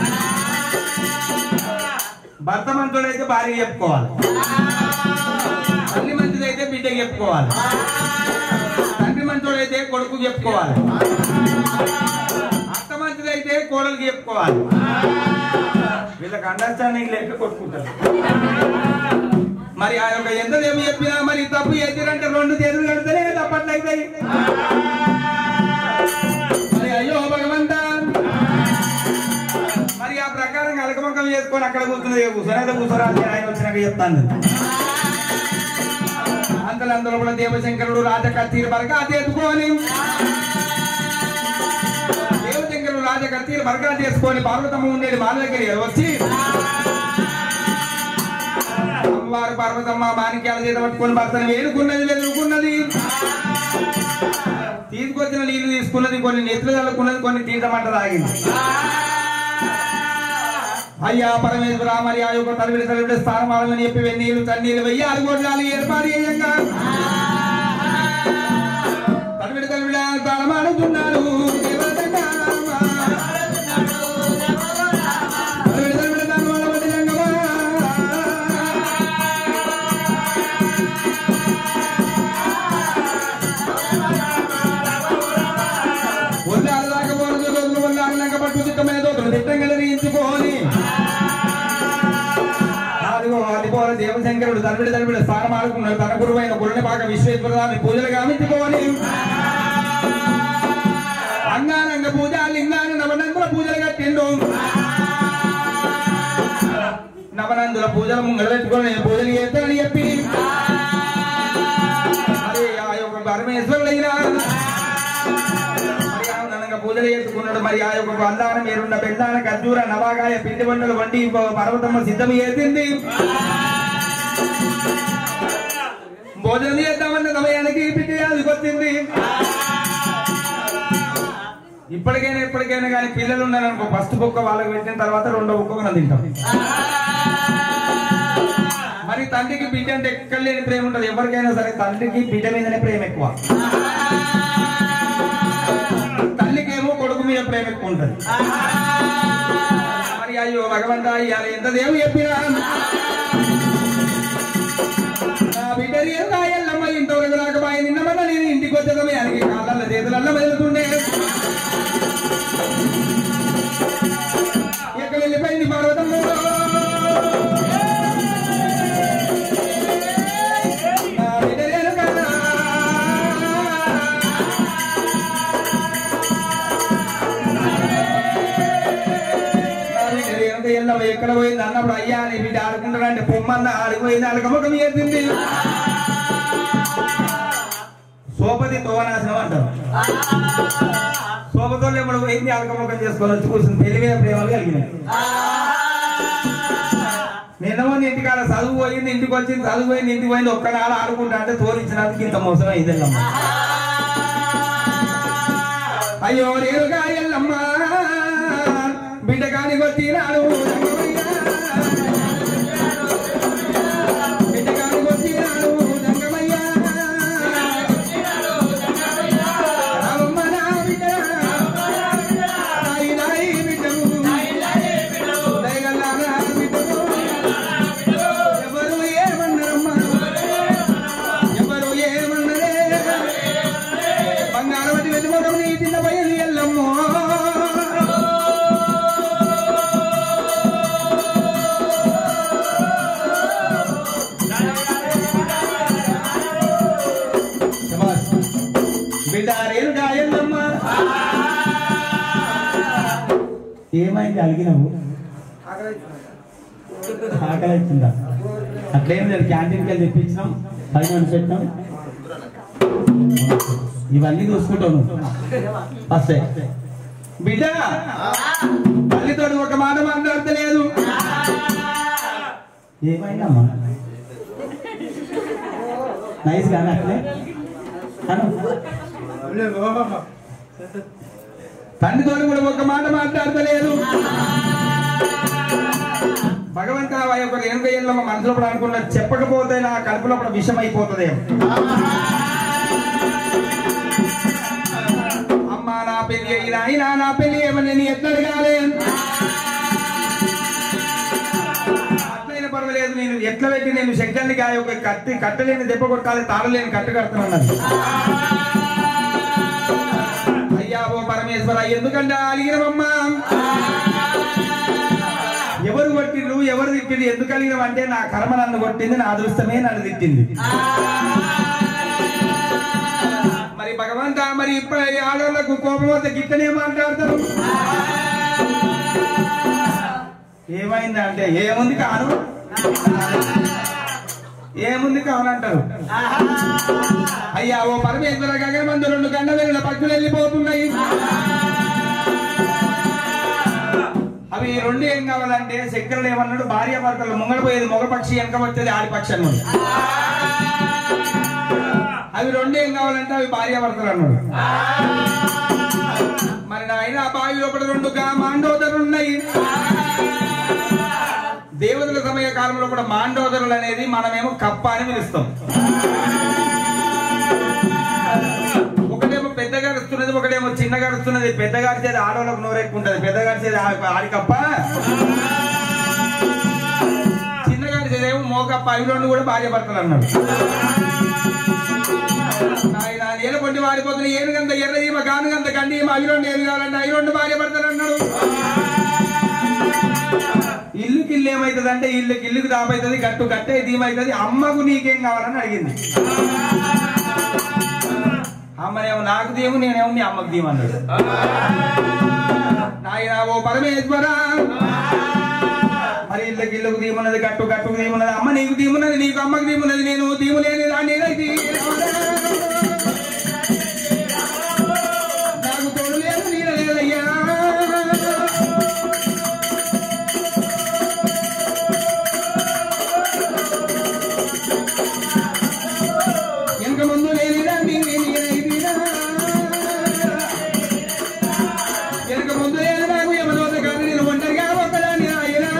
భర్త మంతుడైతే భార్య చెప్పుకోవాలి తల్లి మంచిదైతే బిడ్డకి చెప్పుకోవాలి తండ్రి మంచోడైతే కొడుకు చెప్పుకోవాలి అత్త మంచిదైతే కోడలికి చెప్పుకోవాలి వీళ్ళకి అండర్స్టాండింగ్ లేక కొట్టుకుంటారు మరి ఆ యొక్క ఎంత ఏమి చెప్పినా మరి తప్పు ఎత్తిరంటే రెండు చేతులు కడితేనే తప్పట్లయితాయి మరి అయ్యో భగవంత మరి ఆ ప్రకారం అలకమకం చేసుకొని అక్కడ కూర్చున్నది కూర్చొని కూర్చోరా అని ఆయన వచ్చినాక చెప్తాను అంతలో అందులో కూడా దేవశంకరుడు రాజకత్తీరు బరగా ఎత్తుకొని దేవశంకరుడు రాజకత్తీరు బరగా చేసుకొని పార్వతమ్మ ఉండేది మా దగ్గర వచ్చి అమ్మవారు పార్వతమ్మ మాణిక్యాల చేత పట్టుకొని భర్తను వేడుకున్నది వెతుకున్నది తీసుకొచ్చిన నీళ్లు తీసుకున్నది కొన్ని నెత్తులు చల్లుకున్నది కొన్ని తీర్థమంట తాగింది అయ్యా పరమేశ్వర మరి ఆ యొక్క తలవిడి తలవిడి స్థానమాలని చెప్పి వెన్నీళ్ళు తన్నీళ్ళు వెయ్యి అడుగోడ్లాలు ఏర్పాటు చేయంగా తలవిడి తలవిడి స్థానమాడుతున్నాడు తలవిడి తలవిడి స్థానమాడబట్టి రంగమా. ఒళ్ళాలు దాకా పోరదు రోజులు ఒళ్ళాలు లంక పట్టు చిక్కమైన దోతులు తిట్టంగా రీయించుకోని అదిగో అది పోల దేవశంకరుడు తలవిడి తలవిడి స్థానం ఆడుకున్నాడు తన గురువైన గురుని పాక విశ్వేశ్వరరాని పూజలు గావించుకోని అంగారంగ పూజ లింగాన్ని నవనందుల పూజలు కట్టిండు నవనందుల పూజలు ముంగడ పెట్టుకొని పూజలు చేస్తానని చెప్పి అదే ఆ యొక్క పరమేశ్వరుడైనా మరి ఆ ననంగా పూజలు చేసుకున్నాడు మరి ఆ యొక్క అందానం ఏరున్న బెండాన ఖర్జూర నవాగాయ పిండి వంటలు వండి పర్వతమ్మ సిద్ధం చేసింది భోజనం చేద్దామన్న సమయానికి పిట్టి వచ్చింది ఇప్పటికైనా ఎప్పటికైనా కానీ పిల్లలు ఉన్నారనుకో ఫస్ట్ బుక్క వాళ్ళకి పెట్టిన తర్వాత రెండో బుక్క మనం తింటాం మరి తండ్రికి బిడ్డ అంటే ఎక్కడ లేని ప్రేమ ఉంటుంది ఎవరికైనా సరే తండ్రికి బిడ్డ మీదనే ప్రేమ ఎక్కువ తల్లికేమో కొడుకు మీద ప్రేమ ఎక్కువ ఉంటుంది మరి అయ్యో భగవంత ఇవాళ ఎంత దేవుడు చెప్పినా నా బిడ్డ రియల్గా ఎల్లమ్మ ఇంతవరకు రాకపోయి నిన్నమన్న నేను ఇంటికి వచ్చే సమయానికి కాళ్ళ చేతులల్ల మెదులుతుండే ఎక్కడ వెళ్ళిపోయింది పర్వతము నా బిడ్డ రేణుకా. నా బిడ్డ రేణుక ఎల్లమ్మ ఎక్కడ పోయింది అన్నప్పుడు అయ్యా నీ బిడ్డ ఆడుకుంటాడంటే పొమ్మన్న ఆడిపోయింది అడగముఖం ఏర్చింది సోపతి తోవనాశనం అంటారు సోపతో ఎప్పుడు పోయింది అడగముఖం చేసుకొని వచ్చి కూర్చుంది పెళ్లి మీద ప్రేమలు కలిగినాయి నిన్న మొన్న ఇంటికాడ చదువు పోయింది ఇంటికి వచ్చింది చదువు పోయింది ఇంటికి పోయింది ఒక్కనాడు ఆడుకుంటా అంటే తోలిచ్చినందుకు ఇంత మోసం అయిందమ్మ అయ్యో రేలుగా ఎల్లమ్మ బిడ్డ కాని కొట్టినాడు బిడ్డ కాని కొట్టినాడు రంగమయ్య రామమ్మ నా బిడ్డ నాయి నాయి బిడ్డము దయగల్లా నా బిడ్డము ఎవరు ఏమన్నారమ్మా ఎవరు ఏమన్నరే బంగారం అది వెతుకోవడం నీ చిన్న బయలు ఎల్లమ్మో శభాష్. బిడ్డ రేణుగా ఎల్లమ్మ ఏమైంది అడిగినవు ఆకలి వచ్చిందా అట్లేం లేదు క్యాంటీన్కి వెళ్ళి తెప్పించినాం పది మంది పెట్టినాం ఇవన్నీ చూసుకుంటావు నువ్వు వస్తే బిడ్డ తల్లితో ఒక మాట మాట్లాడతలేదు ఏమైందమ్మా నైస్ కానీ అట్లే అను తండ్రితో కూడా ఒక మాట మాట్లాడతలేదు భగవంత ఆ యొక్క రేణుక ఎల్లమ్మ మనసులో కూడా అనుకున్నా చెప్పకపోతే నా కడుపులో కూడా విషం అయిపోతుందేమో అమ్మా నా పెళ్లి అయిన అయినా నా పెళ్లి ఏమని నేను ఎట్లా అడగాలి అట్లయినా పర్వాలేదు నేను ఎట్లా పెట్టి నేను శంకర్నికి ఆ యొక్క కత్తి కట్టలేని దెబ్బ కొట్టాలి తాడలేని కట్టు కడుతున్నాను అయ్యా ఓ పరమేశ్వర ఎందుకంటే అలిగినవమ్మా ఎవరు కొట్టిండ్రు ఎవరు తిట్టిండ్రు ఎందుకు అలిగినవు అంటే నా కర్మ నన్ను కొట్టింది నా అదృష్టమే నన్ను తిట్టింది మరి భగవంత మరి ఇప్పుడు ఈ ఆడవాళ్ళకు కోపం వస్తే గిట్టనే మాట్లాడతారు ఏమైంది అంటే ఏముంది కాను ఏముంది కాను అంటారు అయ్యా ఓ పరమేశ్వర గగనమందు రెండు గండ వెళ్ళిన పక్షులు వెళ్ళిపోతున్నాయి అవి రెండు ఏం కావాలంటే శంకరుడు ఏమన్నాడు భార్య భర్తలు ముంగడ పోయేది మగ పక్షి వెనక వచ్చేది ఆడి పక్షి అన్నాడు అవి రెండు ఏం కావాలంటే అవి భార్యాభర్తలు అన్నాడు మరి నాయన ఆ బావి లోపల రెండు గా మాండోదరులు ఉన్నాయి దేవతల సమయ కాలంలో కూడా మాండోదరులు అనేది మనమేమో కప్ప అని పిలుస్తాం ఒకటేమో పెద్దగా వస్తున్నది ఒకటేమో చిన్నగా వస్తున్నది పెద్దగా చేది ఆడవాళ్ళకు నోరెక్కుంటది పెద్దగా చేది ఆడి కప్ప చిన్నగా చేదేమో మోకప్ప అవి రెండు కూడా భార్య భర్తలు అన్నాడు ఆయన ఏలు పొండి వాడిపోతున్న ఏనుగంత ఎర్ర ఈమ గానుగంత గండి ఈమ అవి రెండు ఏమి కావాలంటే అవి రెండు భార్య భర్తలు అన్నాడు ఇల్లుకి ఇల్లు ఏమైతుంది అంటే ఇల్లుకి ఇల్లుకి దాపైతుంది గట్టు గట్టే దీమైతుంది అమ్మకు నీకేం కావాలని అడిగింది అమ్మనేమో నాకు దీము నేనేమో మీ అమ్మకు దీమన్నాడు నాయన ఓ పరమేశ్వర మరి ఇళ్ళకి ఇళ్ళకు దీమున్నది గట్టు గట్టుకు దీమున్నది అమ్మ నీకు దీమున్నది నీకు అమ్మకు దీమున్నది నేను దీము లేని దాన్ని ఏదైతే నాకు తోడు లేదు నీడ లేదయ్యా వెనక ముందు లేని దాన్ని నేను ఏదైనా వెనక ముందు లేదు నాకు యమదోత కాదు నేను ఒంటరిగా ఒక్కదాన్ని రాయినా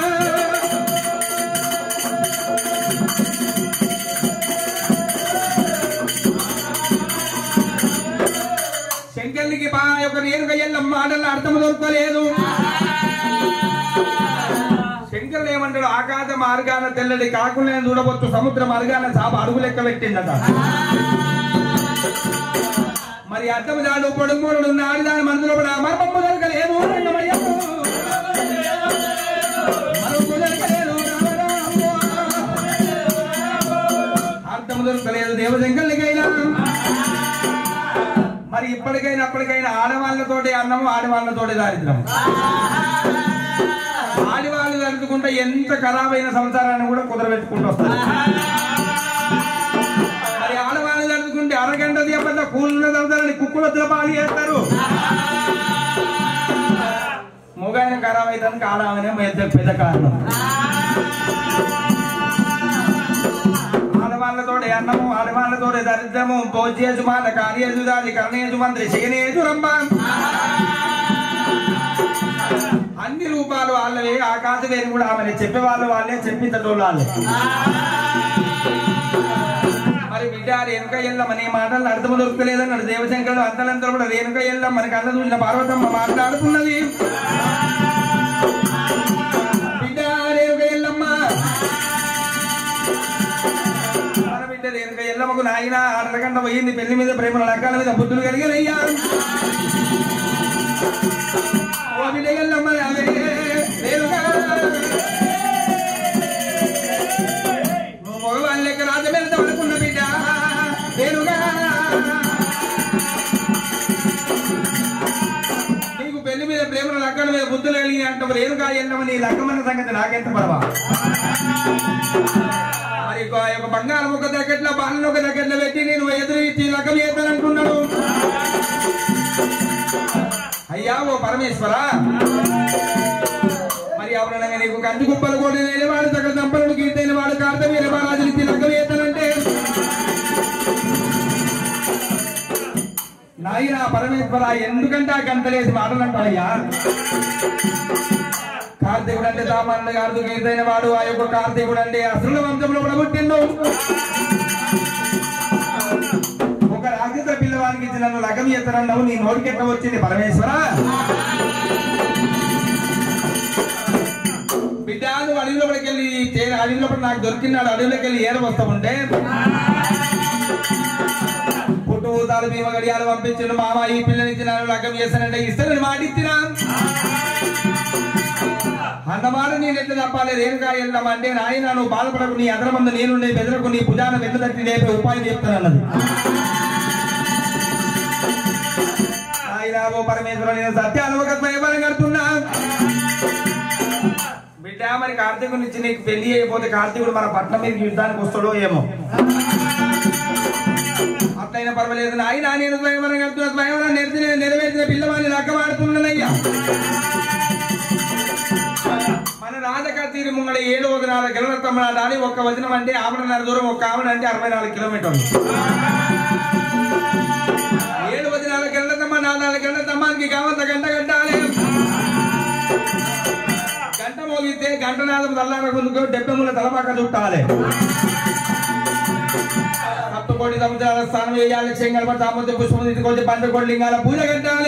శంకర్నికి బా యొక్క రేణుక ఎల్లమ్మ మాటల అర్థం దొరకలేదు శంకరుడు ఏమంటాడు ఆకాశ మార్గాన తెల్లడి కాకుండా చూడవచ్చు సముద్ర మార్గాన చాప అడుగు లెక్క పెట్టిందట మరి అర్థం దాడు పొడుగుడు నాడు దాని మనసులో కూడా మర్మమ్మ దొరకలేదు రంగమయ్య. మరొక దొరకలేదు రామరామ. అర్థం దొరకలేదు దేవశంకర్నికైనా మరి ఇప్పటికైనా అప్పటికైనా ఆడవాళ్ళతోటి అన్నము ఆడవాళ్ళతోటి దారిద్రం ఆడవాళ్ళు తలుచుకుంటే ఎంత ఖరాబైన సంసారాన్ని కూడా కుదరబెట్టుకుంటూ వస్తారు మరి ఆడవాళ్ళు తలుచుకుంటే అరగంట దీపంలో కూలిన సంసారాన్ని కుక్కులొత్తుల పాలు చేస్తారు మొగాయన ఖరాబ్ అయితే ఆడవనే పెద్ద పెద్ద కారణం ఆడవాళ్ళతోటి అన్నము ఆడవాళ్ళతోటి దరిద్రము భోజ్యేసు మాట కార్యేసు దాది కర్ణేసు మంత్రి శయనేసు రంభ అన్ని రూపాలు వాళ్ళవే ఆకాశ వేరు కూడా ఆమె చెప్పేవాళ్ళు వాళ్ళే చెప్పించటోళ్ళు వాళ్ళే మరి బిడ్డ రేణుక ఎల్లమ్మ నీ మాటలు అర్థం దొరకలేదన్నాడు దేవశంకరుడు అంతలంతా కూడా రేణుక ఎల్లమ్మ మన కళ్ళ చూసిన పార్వతమ్మ మాట్లాడుతున్నది బిడ్డ రేణుక ఎల్లమ్మ మన బిడ్డ రేణుక ఎల్లమ్మకు నాయన అరగంట పోయింది పెళ్లి మీద ప్రేమల రకాల మీద బుద్ధులు కలిగినయ్యా ఓ బిడ్డ ఎల్లమ్మ అవే రేణుక నువ్వు మగవాళ్ళ లెక్క రాజమెళ్తావు అనుకున్న బిడ్డ రేణుక నీకు పెళ్లి మీద ప్రేమల లక్కల మీద బుద్ధులు కలిగి అంటావు రేణుక ఎల్లమ్మ నీ లక్కమన్న సంగతి నాకెంత పడవా మరి ఒక యొక్క బంగారం ఒక దక్కట్లో బాలను ఒక దక్కట్లో పెట్టి నేను ఎదురు ఇచ్చి లగ్గం చేస్తానంటున్నాడు అయ్యా ఓ పరమేశ్వర మరి ఎవరనగా నీకు కంటి కుప్పలు కూడా వాడు సకల దంపలను కీర్తైన వాడు కార్తవీర మహారాజులు ఇచ్చి లగ్గం చేస్తానంటే నాయన పరమేశ్వర ఎందుకంటే ఆ గంటలేసి మాటలంటాడయ్యా కార్తీకుడు అంటే సామాన్యుడు కాదు కీర్తైన వాడు ఆ యొక్క కార్తీకుడు అంటే అసలు వంశంలో కూడా పుట్టిండు ఒక రాక్షస పిల్లవానికి ఇచ్చి నన్ను లగం చేస్తానన్నావు నీ నోటికెట్ట వచ్చింది పరమేశ్వర బిడ్డ నువ్వు అడవిలోపలికి వెళ్ళి చే- అడవిలోపల నాకు దొరికినాడు అడవిలోకి వెళ్ళి ఏర వస్తా ఉంటే పుట్టు ఊతాలు భీమ గడియాలు పంపించండు మామ ఈ పిల్లని ఇచ్చి నన్ను లగ్గం చేస్తానంటే ఇస్తానని మాట ఇచ్చినా అన్నమాట నేను ఎట్లా తప్పాలి రేణుకా వెళ్దాం అంటే నాయన నువ్వు బాధపడకు నీ అదర మందు నేనుండే బెదరకు నీ భుజాన వెన్ను తట్టి లేపే ఉపాయం చెప్తానన్నది నాయనా ఓ పరమేశ్వర నేను సత్యాలు ఒక భయపరం కడుతున్నా బిడ్డ మరి కార్తీకుడి నుంచి నీకు పెళ్లి అయిపోతే కార్తీకుడు మన పట్నం మీద యుద్ధానికి వస్తాడో ఏమో అట్లయినా పర్వాలేదు నాయన నేను స్వయంవరం కడుతున్నా స్వయంవరం నెరవేర్చిన నెరవేర్చిన పిల్లవాడిని లక్కమాడుతున్నానయ్యా మన రాజకీయ ముంగడ ఏడు ఒక నాలుగు కిలోమీటర్ తమ్మడాలి ఒక్క వచనం అంటే ఆవిడన్నర దూరం ఒక ఆవిడ అంటే అరవై నాలుగు కిలోమీటర్లు ఆడాలి గంట తమ్మానికి కావంత గంట కట్టాలి గంట మోగితే గంట నాదం తల్లార ముందుకు డెబ్బై ముళ్ళ తలపాక చుట్టాలి సప్తకోటి సముద్రాల స్నానం వేయాలి చెంగళ తామత పుష్పం తీసుకొచ్చి పంచకోటి లింగాల పూజ కట్టాలి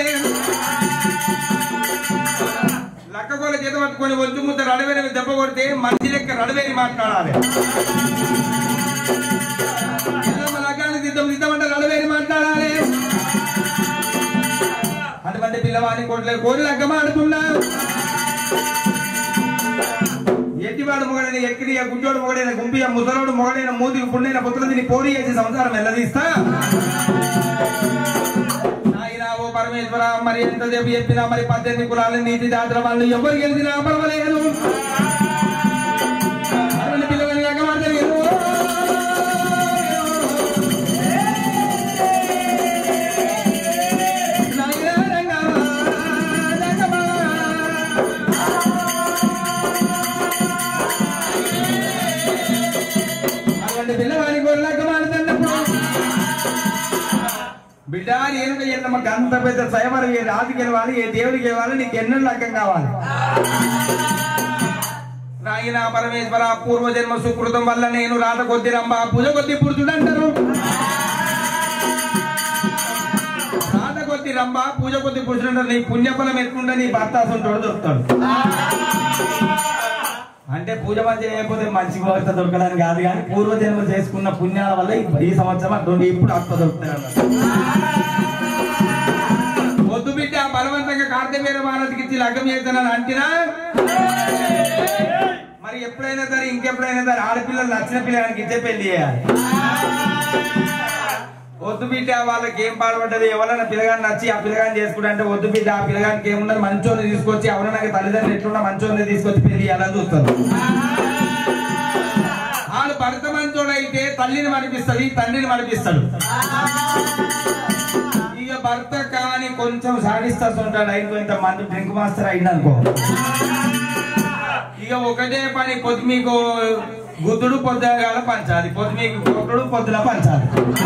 లక్కకోల చేత పట్టుకొని ఒంచు ముద్ద రడవేరి దెబ్బ కొడితే మంచి లెక్క రడవేరి మాట్లాడాలి ఎల్లమ్మ లగ్గానికి సిద్ధం సిద్ధమంటే రడవేరి మాట్లాడాలి అటువంటి పిల్లవాడిని కోట్లేదు కోరి లగ్గమ ఆడుతున్నారు ఎట్టివాడు మొగడైన ఎక్కిరియ గుడ్డోడు మొగడైన గుంపియ ముసలోడు మొగడైన మూతికి పుండైన పుత్రదిని పోరి చేసి సంసారం వెళ్ళదీస్తా నాయనా ఓ పరమేశ్వర మరి ఎంతసేపు చెప్పినా మరి పద్దెనిమిది కులాలు నీతి దాచిన వాళ్ళు ఎవరు గెలిచినా పర్వాలేదు అటువంటి పిల్లవాడిని లగ్గమ ఆడలేదు నాయనా రంగమా, రంగమా. అటువంటి పిల్లవాడి గొర్రెలకు మాడుతున్నప్పుడు బిడ్డ ఏనుక ఎన్నమ్మ గంత పెద్ద సైవర్ ఏ రాజుకి వెళ్ళాలి ఏ దేవుడికి వెళ్ళాలి నీకు ఎన్నో లగ్గం కావాలి నాయన పరమేశ్వర పూర్వజన్మ సుకృతం వల్ల నేను రాత కొద్ది రంబ పూజ కొద్ది పురుషుడు అంటారు రాత కొద్ది రంబ పూజ కొద్ది పురుషుడు అంటారు నీ పుణ్యఫలం ఎట్లుంటే నీ భర్త అసలు దొరుకుతాడు అంటే పూజ మంచి చేయకపోతే మంచి భర్త దొరకడానికి కాదు కానీ పూర్వజన్మ చేసుకున్న పుణ్యాల వల్ల ఈ- ఈ సంవత్సరం అటువంటి ఇప్పుడు అత్త దొరుకుతాయి అన్నమాట. వద్దు బిడ్డ బలవంతంగా కార్తవీర మహారాజుకి ఇచ్చి లగ్గం చేస్తానని అంటినా మరి ఎప్పుడైనా సరే ఇంకెప్పుడైనా సరే ఆడపిల్లలు నచ్చిన పిల్లగానికి ఇచ్చే పెళ్లి చేయాలి వద్దు బిడ్డ వాళ్ళకి ఏం పాల్పడ్డది ఎవరైనా పిల్లగాని నచ్చి ఆ పిల్లగాని చేసుకుంటే అంటే వద్దు బిడ్డ ఆ పిల్లగానికి ఏమున్నది మంచోని తీసుకొచ్చి ఎవరైనా తల్లిదండ్రులు ఎట్లున్నా మంచోని తీసుకొచ్చి పెళ్లి చేయాలని చూస్తారు వాళ్ళు భర్త మంచోడు అయితే తల్లిని మరిపిస్తుంది తండ్రిని మరిపిస్తాడు ఇక భర్త కానీ కొంచెం సాడిస్తాడు ఉంటాడు అయితే ఇంత మంది డ్రింక్ మాస్టర్ అయింది అనుకో ఇక ఒకటే పని పొద్దు మీకు గుద్దుడు పొద్దుగాల పంచాలి పొద్దు మీకు కొట్టుడు పొద్దున పంచాలి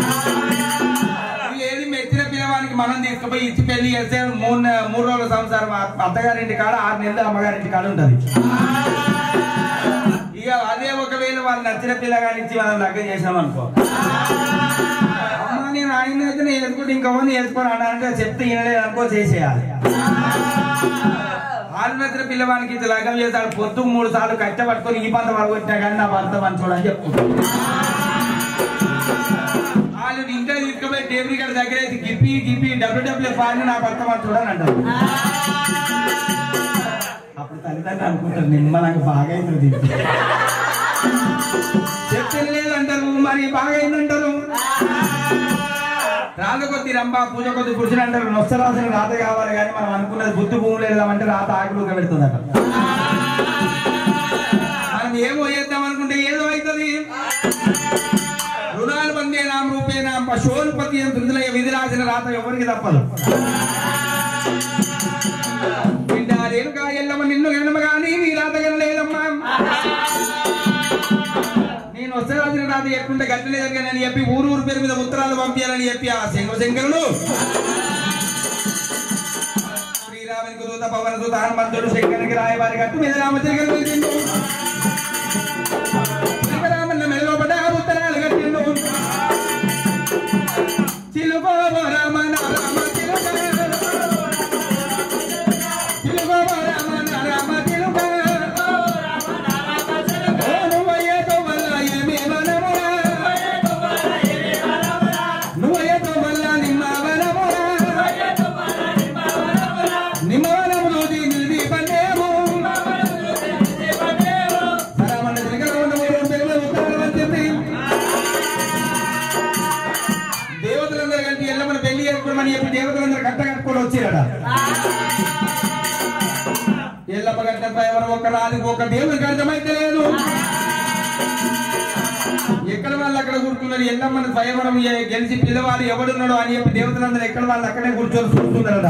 ఇక ఏది మెచ్చిన పిల్లవానికి మనం తీసుకుపోయి ఇచ్చి పెళ్లి చేస్తే మూడు నె- మూడు రోజుల సంవత్సరం అత్త- అత్తగారింటి కాడ ఆరు నెలలు అమ్మగారింటి కాడ ఉంటది ఇక అదే ఒకవేళ వాళ్ళు నచ్చిన పిల్లగాని ఇచ్చి మనం లగ్గం చేసినాం అనుకో అమ్మ నేను ఆయన అయితే నేను వేసుకుంటే ఇంకొకరిని వేసుకొని అన్నానంటే చెప్తే వినలేదు అనుకో చేసేయాలి ఆరు నచ్చిన పిల్లవానికి ఇది లగ్గం చేస్తాడు పొద్దు మూడు సార్లు కష్టపట్టుకొని ఈ పంత పడగొట్టినా కానీ నా భర్త మంచోడు అని చెప్పుకుంటాడు వాళ్ళు ఇంకా తీసుకుపోయి టేబుల్ గడ దగ్గర అయితే గిప్పి గిప్పి డబ్ల్యూడబ్ల్యూ ఫాన్ నా భర్త మంచోడు అని అంటారు అప్పుడు తల్లిదండ్రులు అనుకుంటారు నిమ్మలంగా బాగా అవుతుంది చెప్తే లేదు అంటారు మరి బాగా అయిందంటారు రాత కొద్ది రంభ పూజ కొద్ది పురుషుడు అంటారు నొస్తరాసిన రాత కావాలి కానీ మనం అనుకున్నది బుద్ధి భూములు వెళ్దామంటే రాత ఆకులుగా పెడుతుందట మనం ఏమో చేద్దాం అనుకుంటే ఏదో అవుతుంది రుణాలు బందే నామ రూపేణ పశువుల్పతి మృదులయ విధి రాసిన రాత ఎవరికి తప్పదు రేణుకా ఎల్లమ్మ నిన్ను గణమ కానీ నీ రాత గనలేదమ్మా నేను వస్తే రాసిన రాత ఎట్లుంటే గట్టలేదని కానీ అని చెప్పి ఊరు ఊరు పేరు మీద ఉత్తరాలు పంపించాలని చెప్పి ఆ శంకర శంకరుడు శ్రీరామునికి దూత పవన దూత హనుమంతుడు శంకరునికి రాయవారి గట్టు మీద రామచంద్ర వెళ్తుండు శివరామన్న మెడలో పడ్డ ఉత్తరాలు కట్టిండు చిలుకో రామ రామ చిలుక చిలుకో రామ రామ చిలుక ఓ నువ్వయ్యతో వల్ల ఏమి వనమురా నువ్వయ్యతో వల్ల నిమ్మ వనమురా నిమ్మ వనములు నిలిపి పన్నేము సరామన్న చిలకల ఉన్న మూడు పెరుగు ఉత్తరాలు వచ్చింది దేవతలందరూ కలిసి ఎల్లమ్మని పెళ్లి చేసుకోమని చెప్పి దేవతలందరూ కట్ట కట్టుకొని వచ్చారట ఎల్లమ్మ గంటపై ఎవరు ఒక రాజు ఒక దేవుడికి అర్థమైతే లేదు ఎక్కడ వాళ్ళు అక్కడ కూర్చున్నారు ఎల్లమ్మని స్వయంవరం ఏ- గెలిచి పిల్లవాడు ఎవడున్నాడు అని చెప్పి దేవతలందరూ ఎక్కడ వాళ్ళు అక్కడే కూర్చొని చూస్తున్నారట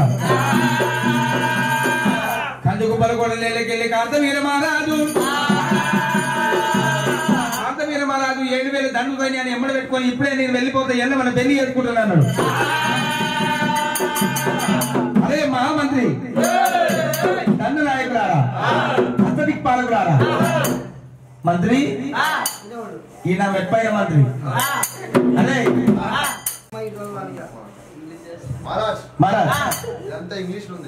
కందుకు పలకొండ నెలకెళ్ళి కార్తవీర మహారాజు కార్తవీర మహారాజు ఏడు వేలు దండుకొని అని ఎమ్మడి పెట్టుకొని ఇప్పుడే నేను వెళ్ళిపోతే ఎల్లమ్మని పెళ్లి చేసుకుంటున్నాను మహామంత్రి కన్ను నాయకులారా హస్తదిక్ పాలకులారా మంత్రి ఈయన మెప్పైన మంత్రి అదే మహారాజ్ మహారాజ్ ఇదంతా ఇంగ్లీష్ ఉంది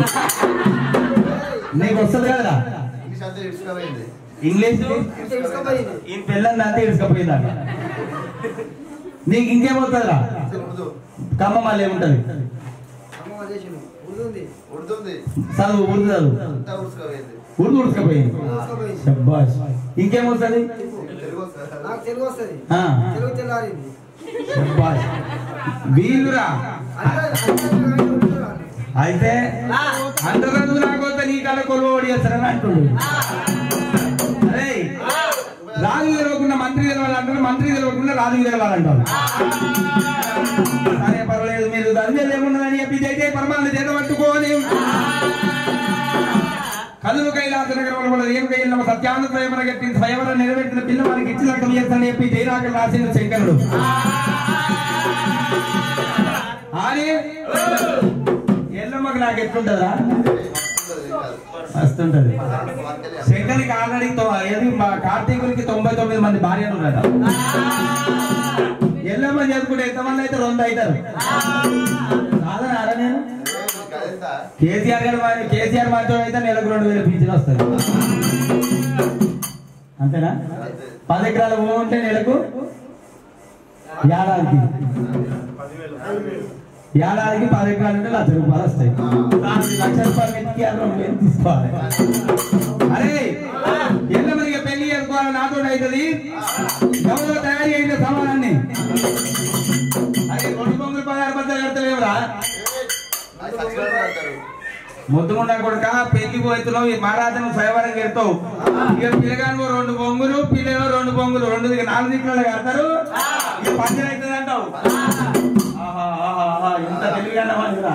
నీకు వస్తుంది కదరా ఇంగ్లీష్ అంతా ఇసుకపోయింది ఇంగ్లీష్ ఈ పిల్లని అంతా ఇడుచుకపోయిందా నీకు ఇంకేమవుతుందిరా ఉర్దూ ఖమ్మం మళ్ళీ ఏముంటది ఉర్దూంది చదువు ఉర్దూ చదువు అంతా ఉసుకపోయింది ఉర్దూ ఉడుచుకపోయింది శబ్బాష్ ఇంకేమవుతుంది తెలుగు వస్తుందా? నాకు తెలుగు వస్తుంది ఆ, తెలుగు తెల్లారింది శబ్బాష్ వీలురా అయితే అంతరందు రాకపోతే నీ కళ కొలువడి చేస్తారని అంటుండు అరే రాజు తెలవకుండా మంత్రి తెలవాలంటారు మంత్రి తెలవకుండా రాజు తెలవాలంటారు సరే పర్వాలేదు మీరు ధర్మం ఏమున్నదని చెప్పి జైతే పరమాన్ని చేత పట్టుకోని కదులు కైలాస నగరంలో రేణుక ఇళ్ళ సత్యానంద స్వయమన గట్టి స్వయవరం నెరవేర్చిన పిల్లవానికి ఇచ్చిన కవి చేస్తానని చెప్పి జయరాక రాసిన శంకరుడు అని ఎల్లమ్మకి నాకు ఎట్లుంటదా వస్తుంది కాదు. వస్తుంటది వాక్యాలే. శంకరికి ఆల్రెడీ తొ- ఏది మా కార్తీకునికి తొంభై తొమ్మిది మంది భార్యలు ఉన్నారట ఎల్లమ్మ చేసుకుంటే ఎంతమంది అయితే రెండు అవుతారు కాదనారా నేను అదెంత? కేసీఆర్ గారు మరి కేసీఆర్ మాతో అయితే నెలకు రెండు వేలు పింఛన్ వస్తుంది అంతేనా అంతే. పది ఎకరాల భూమి ఉంటే నెలకు ఏడాదికి ఏడాదికి పది ఎకరాలు ఉంటే లక్ష రూపాయలు వస్తాయి దానికి లక్ష రూపాయలు వెతికి ఆ రెండు వేలు తీసుకోవాలి అరే ఎల్ల మనకి పెళ్లి చేసుకోవాలి నాతో అవుతుంది ఎవరో తయారీ అయిన సమానాన్ని అరే రెండు బొంగులు పదహారు బద్దలు కడతలేవురా అది సచ్చినోడు అంటారు. ముద్దుముండ కొడుక పెళ్లి పోతున్నావు ఈ మహారాజను స్వయవరం పెడతావు ఇక పిల్లగాను రెండు బొంగులు పిల్లలు రెండు బొంగులు రెండు దిక్కు నాలుగు దిక్కులు కడతారు ఇక పంచర్ అవుతుంది అంటావు ఆహా, ఆహా, ఆహా, ఎంత తెలివిగన్నవాడిరా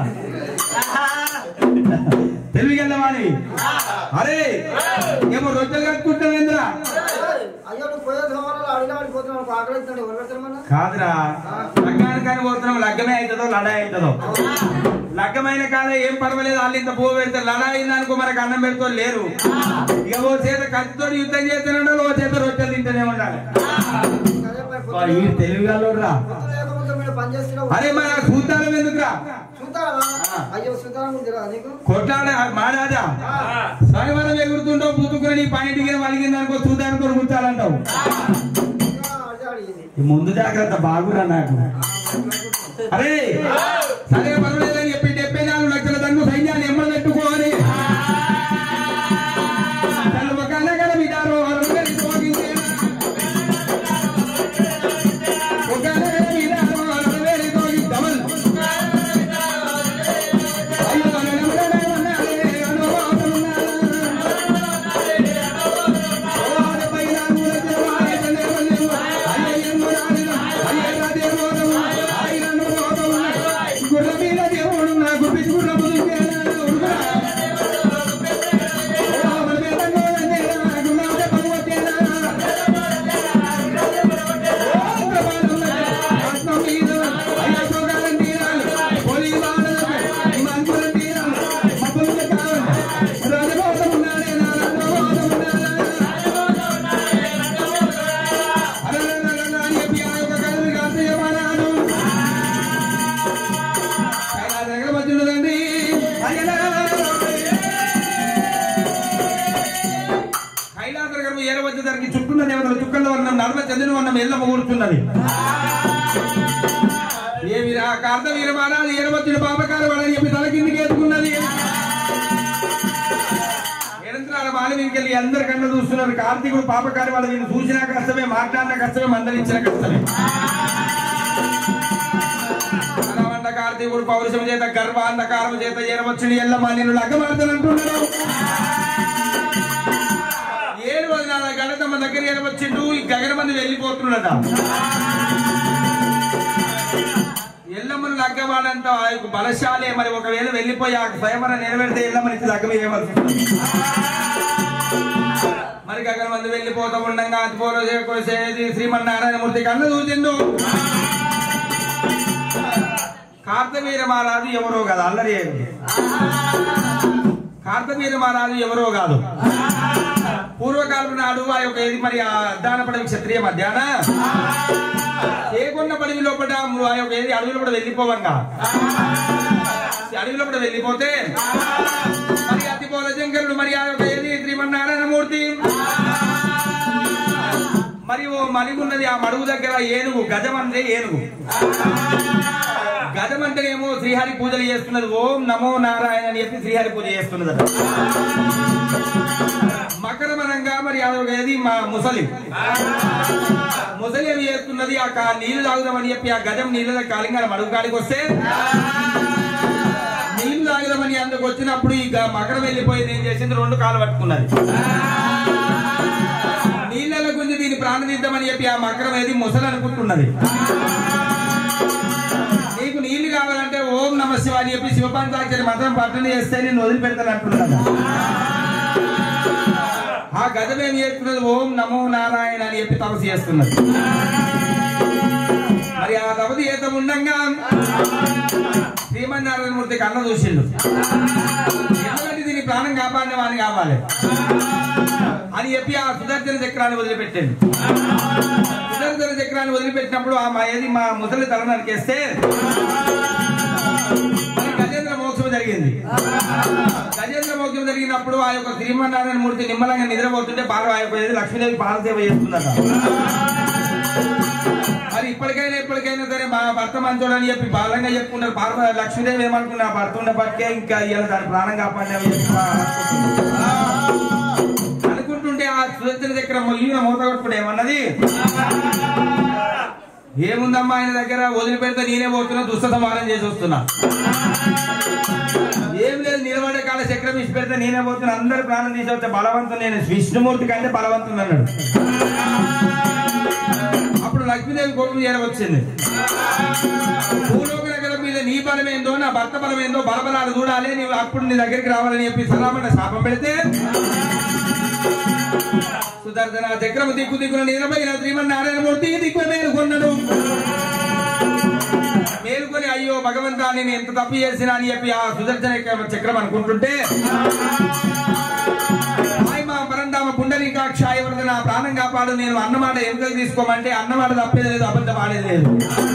తెలివిగన్నవాడి అరే ఏమో రొట్టెలు కట్టుకుంటావేంద్రా అయ్యో నువ్వు పోయే సోమవారాలు అడిగిన వాడికి పోతున్నావు ఆకలి అవుతున్నాడు ఎవరు పెడతారమ్మన్నా కాదురా లగ్గానికని పోతున్నాం లగ్గమే అవుతుందో లడాయి అవుతుందో లగ్గమైన కాదే ఏం పర్వాలేదు వాళ్ళు ఇంత పువ్వు పెడతారు లడా అయిందనుకో మనకు అన్నం పెడుతూ లేరు ఇక ఓ చేత కత్తితో యుద్ధం చేస్తూనే ఉండాలి ఓ చేత రొట్టెలు తింటూనే ఉండాలి అదే మరి అబ్బా, ఈ తెలివిగాలోరా పొద్దున లేకపోతే మీరు పని చేస్తున్నావు అరే మన సూతారం ఎందుకురా చూస్తారా అయ్యో చూస్తారా ముందు తెలియదా నీకు కొట్లాడ మహారాజా స్వయవరం ఎగురుతుంటావు పుతుకుని నీ పాయింట్కి వలిగింది అనుకో సూతానికి గుర్తాలంటావు అదే అడిగింది ఈ ముందు జాగ్రత్త బాగురా నాకు అరే సరే పర్వాలేదని చెప్పి డెబ్బై నాలుగు లక్షల తన్ను సైన్యాన్ని ఎమ్మలు పెట్టుకోని తల్లుమకాన గడబిడారో అరుగని తోగించేనా. ఒకన గడబిడారో అరుగని తోగి డబల్. అయ్యో నడమడమన్నాడే అనుభవమున్నాడా. ఓ ఆడపై నాలుగు లక్షల వాయసనే వల్లెవు. అయ్యయ్యమ్మ రాలిన, అయ్యయ్య దేవుడవు, ఆయనను రోగము. గుర్ర మీద దేవుడు నాకు పిచ్చుకుర్రము దుంకేనా, ఉరుకురా. ఓ మన మీద నోడనేనా, గుణాల భగవతేనా. ఓ ప్రభానమున, ఆత్మ మీద, అయ్య సోగాలం తీరాలి. పోలి వాడలకు, మంకులం తీరాలి. మబ్బులు కావాలి. రాజభోగమున్నాడే, నా రాజభోగమున్నాడా. ఏరవచ్చేసరికి చుట్టున్న దేవతలు చుక్కల వర్ణం నడమ చంద్రుని వర్ణం ఎల్లమ్మ కూర్చున్నది ఏ వీర కార్త వీరమానాలు ఏరవచ్చుడు పాపకార వాళ్ళని చెప్పి తల కిందికి ఎత్తుకున్నది నిరంతరాల బాల వీరికి అందరి కన్నా చూస్తున్నారు కార్తీకుడు పాపకారి వాళ్ళు వీళ్ళు చూసినా కష్టమే మాట్లాడినా కష్టమే మందలించిన కష్టమే అనవంట కార్తీకుడు పౌరుషం చేత గర్వ అంధకారం చేత ఏరవచ్చుడు ఎల్లమ్మ నేను లగ్గమాడతానంటున్నాడు ఏడు వదినాల గణతమ్మ దగ్గర ఏరవచ్చిండు ఈ గగన మంది వెళ్ళిపోతున్నదా ఎల్లమ్మను లగ్గవాడంత బలశాలే మరి ఒకవేళ వెళ్ళిపోయి ఆ స్వయంవరం నెరవేరితే ఎల్లమ్మని లగ్గం ఏమవుతుంది మరి గగన మంది వెళ్ళిపోతా ఉండంగా అతిపోలో చేసేది శ్రీమన్నారాయణమూర్తి కన్ను చూసిండు కార్తవీర మహారాజు ఎవరో కాదు అల్లరి ఏంటి కార్తవీర మహారాజు ఎవరో కాదు పూర్వకాలం నాడు ఆ యొక్క ఏది మరి ఆ అద్దాన పడవి క్షత్రియ మధ్యాహ్న చేకొండ పడవి లోపల ఆ యొక్క ఏది అడవిలో కూడా వెళ్ళిపోవంగా అడవిలో కూడా వెళ్ళిపోతే మరి అతి పోల శంకరుడు మరి ఆ యొక్క ఏది శ్రీమన్నారాయణమూర్తి మరి ఓ మలిగున్నది ఆ మడుగు దగ్గర ఏనుగు గజమంటే ఏనుగు గజమంటేనేమో శ్రీహరి పూజలు చేస్తున్నది ఓం నమో నారాయణ అని చెప్పి శ్రీహరి పూజ చేస్తున్నది మకరమనంగా మరి అదొకది మా ముసలి ముసలి ఏమి చేస్తున్నది ఆ కా- నీళ్లు తాగుదామని చెప్పి ఆ గజం నీళ్ళ కాలింగా మడుగు కాడికి వస్తే నీళ్లు తాగుదామని అందుకు వచ్చినప్పుడు ఈ గ- మకరం వెళ్ళిపోయింది ఏం చేసింది రెండు కాలు పట్టుకున్నది నీళ్ళ గురించి దీన్ని ప్రాణదిద్దామని చెప్పి ఆ మకరం ఏది ముసలి అనుకుంటున్నది నీకు నీళ్లు కావాలంటే ఓం నమ శివ అని చెప్పి శివపంచాక్షరి మంత్రం పట్టణ చేస్తే నేను వదిలిపెడతాను అంటున్నాడు ఆ గజం ఏం చేస్తున్నది ఓం నమో నారాయణ అని చెప్పి తపస్సు చేస్తున్నది మరి ఆ తపస్సు చేత ఉండంగా శ్రీమన్నారాయణమూర్తికి అన్న చూసిండు ఎందుకంటే దీని ప్రాణం కాపాడిన వాడిని కావాలి అని చెప్పి ఆ సుదర్శన చక్రాన్ని వదిలిపెట్టిండు సుదర్శన చక్రాన్ని వదిలిపెట్టినప్పుడు ఆ మా ఏది మా ముసలి తల నరికేస్తే మరి గజేంద్ర మోక్షం జరిగింది గజేంద్ర మోక్షం జరిగినప్పుడు ఆ యొక్క శ్రీమన్నారాయణ మూర్తి నిమ్మలంగా నిద్రపోతుంటే బాగా ఆ యొక్క ఏది లక్ష్మీదేవి పాలసేవ చేస్తుందట మరి ఇప్పటికైనా ఇప్పటికైనా సరే మా భర్త మంచోడు అని చెప్పి బాలంగా చెప్పుకున్నారు పార్వ లక్ష్మీదేవి ఏమనుకున్నా భర్త ఉన్నప్పటికే ఇంకా ఇవాళ దాని ప్రాణం కాపాడినవి చెప్పి మా అనుకుంటుంటే ఆ సుదర్శన చక్రం మొయ్యిన మూత కొట్టుకుంటే ఏమన్నది ఏముందమ్మా ఆయన దగ్గర వదిలిపెడితే నేనే పోతున్నా దుస్త సమానం చేసి వస్తున్నా ఏం లేదు నిలబడే కాల చక్రం ఇచ్చి పెడితే నేనే పోతున్నా అందరు ప్రాణం తీసి వస్తే బలవంతం నేను విష్ణుమూర్తి కంటే బలవంతుడు అన్నాడు అప్పుడు లక్ష్మీదేవి కోపం చేరవచ్చింది భూలోక నగరం మీద నీ బలం ఏందో నా భర్త బలం ఏందో బలబలాలు చూడాలి నీవు అప్పుడు నీ దగ్గరికి రావాలని చెప్పి సలామంట శాపం పెడితే సుదర్శన చక్రము దిక్కు దిక్కున నిలబడిన శ్రీమన్నారాయణమూర్తి దిక్కు మేలుకొన్నాడు మేలుకొని అయ్యో భగవంతా నేను ఎంత తప్పు చేసినా అని చెప్పి ఆ సుదర్శన చక్రం అనుకుంటుంటే హాయ్ మా పరంధామ పుండరీకాక్షాయ వరద నా ప్రాణం కాపాడు నేను అన్నమాట ఎందుకు తీసుకోమంటే అన్నమాట తప్పేది లేదు అబద్ధం ఆడేది లేదు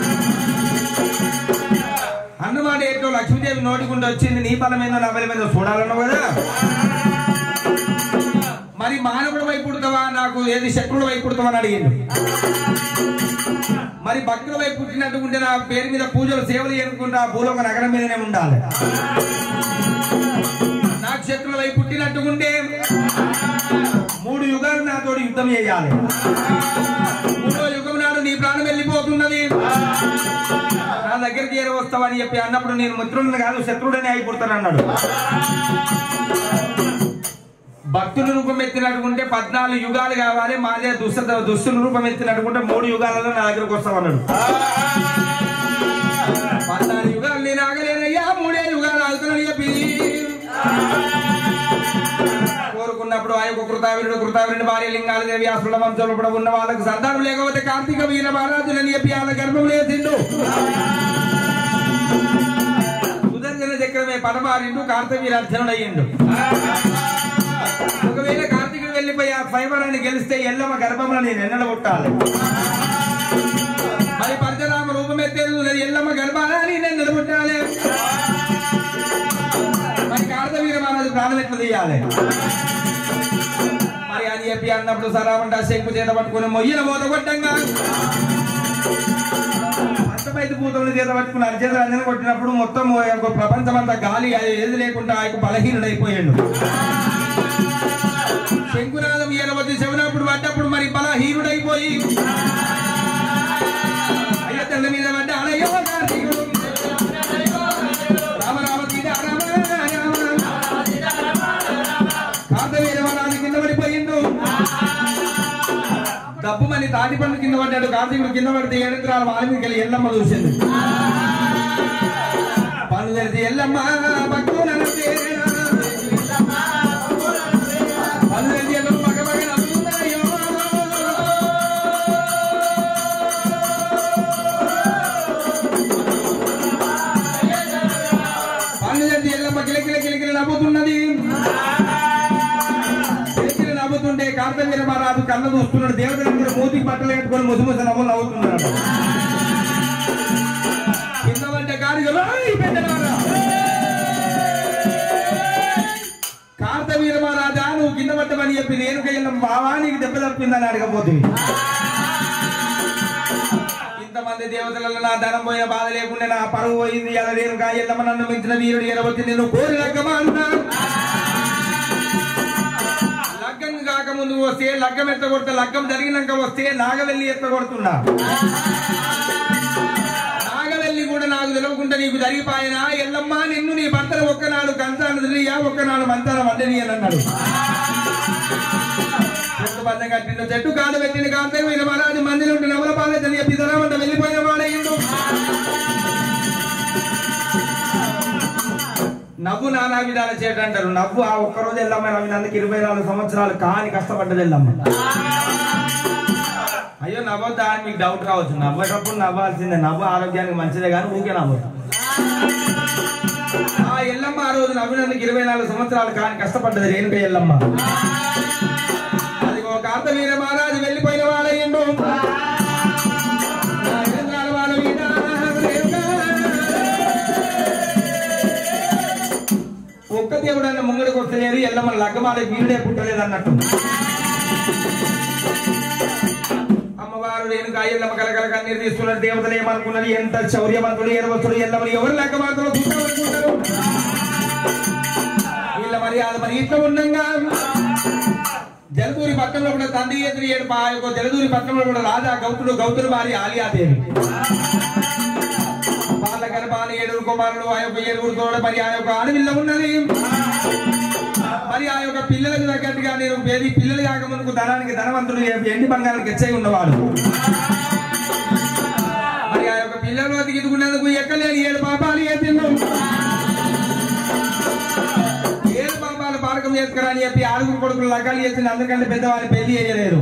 అన్నమాట ఏంటో లక్ష్మీదేవి నోటికుండా వచ్చింది నీ బలమేందో నా బలమేందో చూడాలన్నావు కదా మరి మానవుడు వైపు పుడతావా నాకు ఏది శత్రువుల వైపు పుడతావా అని అడిగింది మరి భక్తుల వైపు పుట్టినట్టు ఉంటే నా పేరు మీద పూజలు సేవలు చేసుకుంటా భూలోక నగరం మీదనే ఉండాలి నాకు శత్రువుల వైపు పుట్టినట్టు ఉంటే మూడు యుగాలు నాతో యుద్ధం చేయాలి మూడో యుగం నాడు నీ ప్రాణం వెళ్ళిపోతున్నది నా దగ్గరికి ఏర వస్తావని చెప్పి అన్నప్పుడు నేను మిత్రుడిని కాదు శత్రుడని అయిపోతాను అన్నాడు భక్తుల రూపం ఎత్తినట్టుకుంటే పద్నాలుగు యుగాలు కావాలి మాదే దుస్త దుస్తుల రూపం ఎత్తినట్టుకుంటే మూడు యుగాలలో నా దగ్గరకు వస్తామన్నాడు పద్నాలుగు యుగాలు నేను ఆగలేనయ్యా మూడే యుగాలు ఆగుతున్నాను చెప్పి కోరుకున్నప్పుడు ఆ యొక్క కృతావీరుడు కృతావీరుని భార్య లింగాల దేవి అసుల వంశంలో కూడా ఉన్న వాళ్ళకు సంతానం లేకపోతే కార్తీక వీర మహారాజులని చెప్పి వాళ్ళ గర్భం లేచిండు సుదర్శన చక్రమే పడబారిండు కార్తవీర అర్జునుడు అయ్యిండు ఒకవేళ కార్తీకుడు వెళ్ళిపోయి ఆ స్వయంవరాన్ని గెలిస్తే ఎల్లమ్మ గర్భంలో నేను ఎన్నడ పుట్టాలి మరి పరశురామ రూపం ఎత్తేది ఎల్లమ్మ గర్భాన నేను ఎన్నడ పుట్టాలి మరి కార్తవీర మహారాజు ప్రాణం ఎట్లా తీయాలి మరి అని చెప్పి అన్నప్పుడు సరామంట శంకు చేత పట్టుకుని మొయ్యిన మూత కొట్టంగా అర్థమైతే పూతలను చేత పట్టుకుని అర్జున రంజన కొట్టినప్పుడు మొత్తం ప్రపంచం అంతా గాలి అది ఏది లేకుండా ఆయన బలహీనుడైపోయాడు శంకునాథం ఏలవద్దు శవనప్పుడు పడ్డప్పుడు మరి బలహీనుడైపోయి అయ్య తెల్ల మీద పడ్డ అలయ్యో కార్తీకుడు. రామ రామ సీత రామ రామ. కార్తవీర మహారాజు కింద పడిపోయిండు డబ్బు మని తాటి పండు కింద పడ్డాడు కార్తీకుడు కింద పడితే ఏడంత్రాల వాల్మీకి వెళ్ళి ఎల్లమ్మ చూసింది పన్ను తెలిసి ఎల్లమ్మ భక్తులను చేరా. పన్ను తెలిసి ఎల్లమ్మ మగ మగ నవ్వుతున్నాయో. నవ్వుతున్నది చేతులు నవ్వుతుంటే కార్తవీర మహారాజు కళ్ళ చూస్తున్నాడు దేవతలందరూ మూతికి బట్టలు కట్టుకొని ముసిముస నవ్వులు నవ్వుతున్నాడు కింద వంట కారుగా పెద్దలారా కార్తవీర మహారాజా నువ్వు కింద పట్టమని చెప్పి నేను కయ్యం బావా నీకు దెబ్బ తప్పిందని అడగపోతుంది ఇంతమంది దేవతలలో నా ధనం పోయిన బాధ లేకుండా నా పరువు పోయింది అలా నేను కాయల్లమ్మ నన్ను మించిన వీరుడు ఎరవచ్చి నేను కోరి లగ్గమా అన్నాను లగ్గం కాకముందు వస్తే లగ్గం ఎత్త కొడతా లగ్గం జరిగినాక వస్తే నాగవెల్లి ఎత్త కొడుతున్నా నాగవెల్లి కూడా నాకు తెలవకుండా నీకు జరిగిపోయినా ఎల్లమ్మ నిన్ను నీ భర్తను ఒక్కనాడు కంచాను తిరిగా ఒక్కనాడు మంచాన వండని అని అన్నాడు చెట్టు బంధం కట్టిన చెట్టు కాడు పెట్టిన కాంతం మీద మహారాజు మందిలో ఉంటే నవల పాలెత్తని చెప్పి ధనమంట వెళ్ళిపోయిన వాడయ్యిండు నవ్వు నానా విధాల చేట అంటారు నవ్వు ఆ ఒక్కరోజు వెళ్ళమ్మ నవ్వినందుకు ఇరవై నాలుగు సంవత్సరాలు కాని కష్టపడ్డది వెళ్ళమ్మ అయ్యో నవ్వద్దా అని మీకు డౌట్ రావచ్చు నవ్వేటప్పుడు నవ్వాల్సిందే నవ్వు ఆరోగ్యానికి మంచిదే కానీ ఊకే నవ్వద్దు ఆ ఎల్లమ్మ ఆ రోజు నవ్వినందుకు ఇరవై నాలుగు సంవత్సరాలు కాని కష్టపడ్డది రేణుక ఎల్లమ్మ అది ఒక అర్థ వీర మహారాజు వెళ్ళిపోయిన వాడయ్యిండు నా ఎదురాల వాడు వీడా, రేణుక. ఒక్క దేవుడు అన్న ముంగడికి వస్తలేరు ఎల్లమ్మ లగ్గమాల వీరుడే పుట్టలేదు అన్నట్టు అమ్మవారు నేను ఎల్లమ్మ కలకల కన్నీరు తీసుకున్నారు దేవతలు ఏమనుకున్నది ఎంత శౌర్యవంతుడు ఎరవస్తుడు ఎల్లమని ఎవరు లెక్క మాత్రం చూద్దామనుకుంటారు వీళ్ళ మర్యాద మరి ఇట్లా ఉండంగా జలదూరి పట్టణంలో కూడా తండ్రి ఎదురు ఏడు మా యొక్క జలదూరి పట్టణంలో కూడా రాజా గౌతుడు గౌతుడు వారి ఆలియాదేవి వాళ్ళ గర్భాన్ని ఏడుగురు కుమారుడు ఆ యొక్క ఏడుగురు తోడ మరి ఆ యొక్క అడవిలో ఉన్నది మరి ఆ యొక్క పిల్లలకు తగ్గట్టుగా నేను వేది పిల్లలు కాకముందుకు ధనానికి ధనవంతుడు ఎండి బంగారానికి ఎచ్చై ఉన్నవాడు మరి ఆ యొక్క పిల్లలు అతికిందుకున్నందుకు ఎక్కలేని ఏడు పాపాలు ఎత్తిండు ఏడు పాపాలు పాలకం చేసుకురా అని చెప్పి ఆరుగురు కొడుకులు లగ్గాలు చేసింది అందుకంటే పెద్దవాళ్ళు పెళ్లి చేయలేదు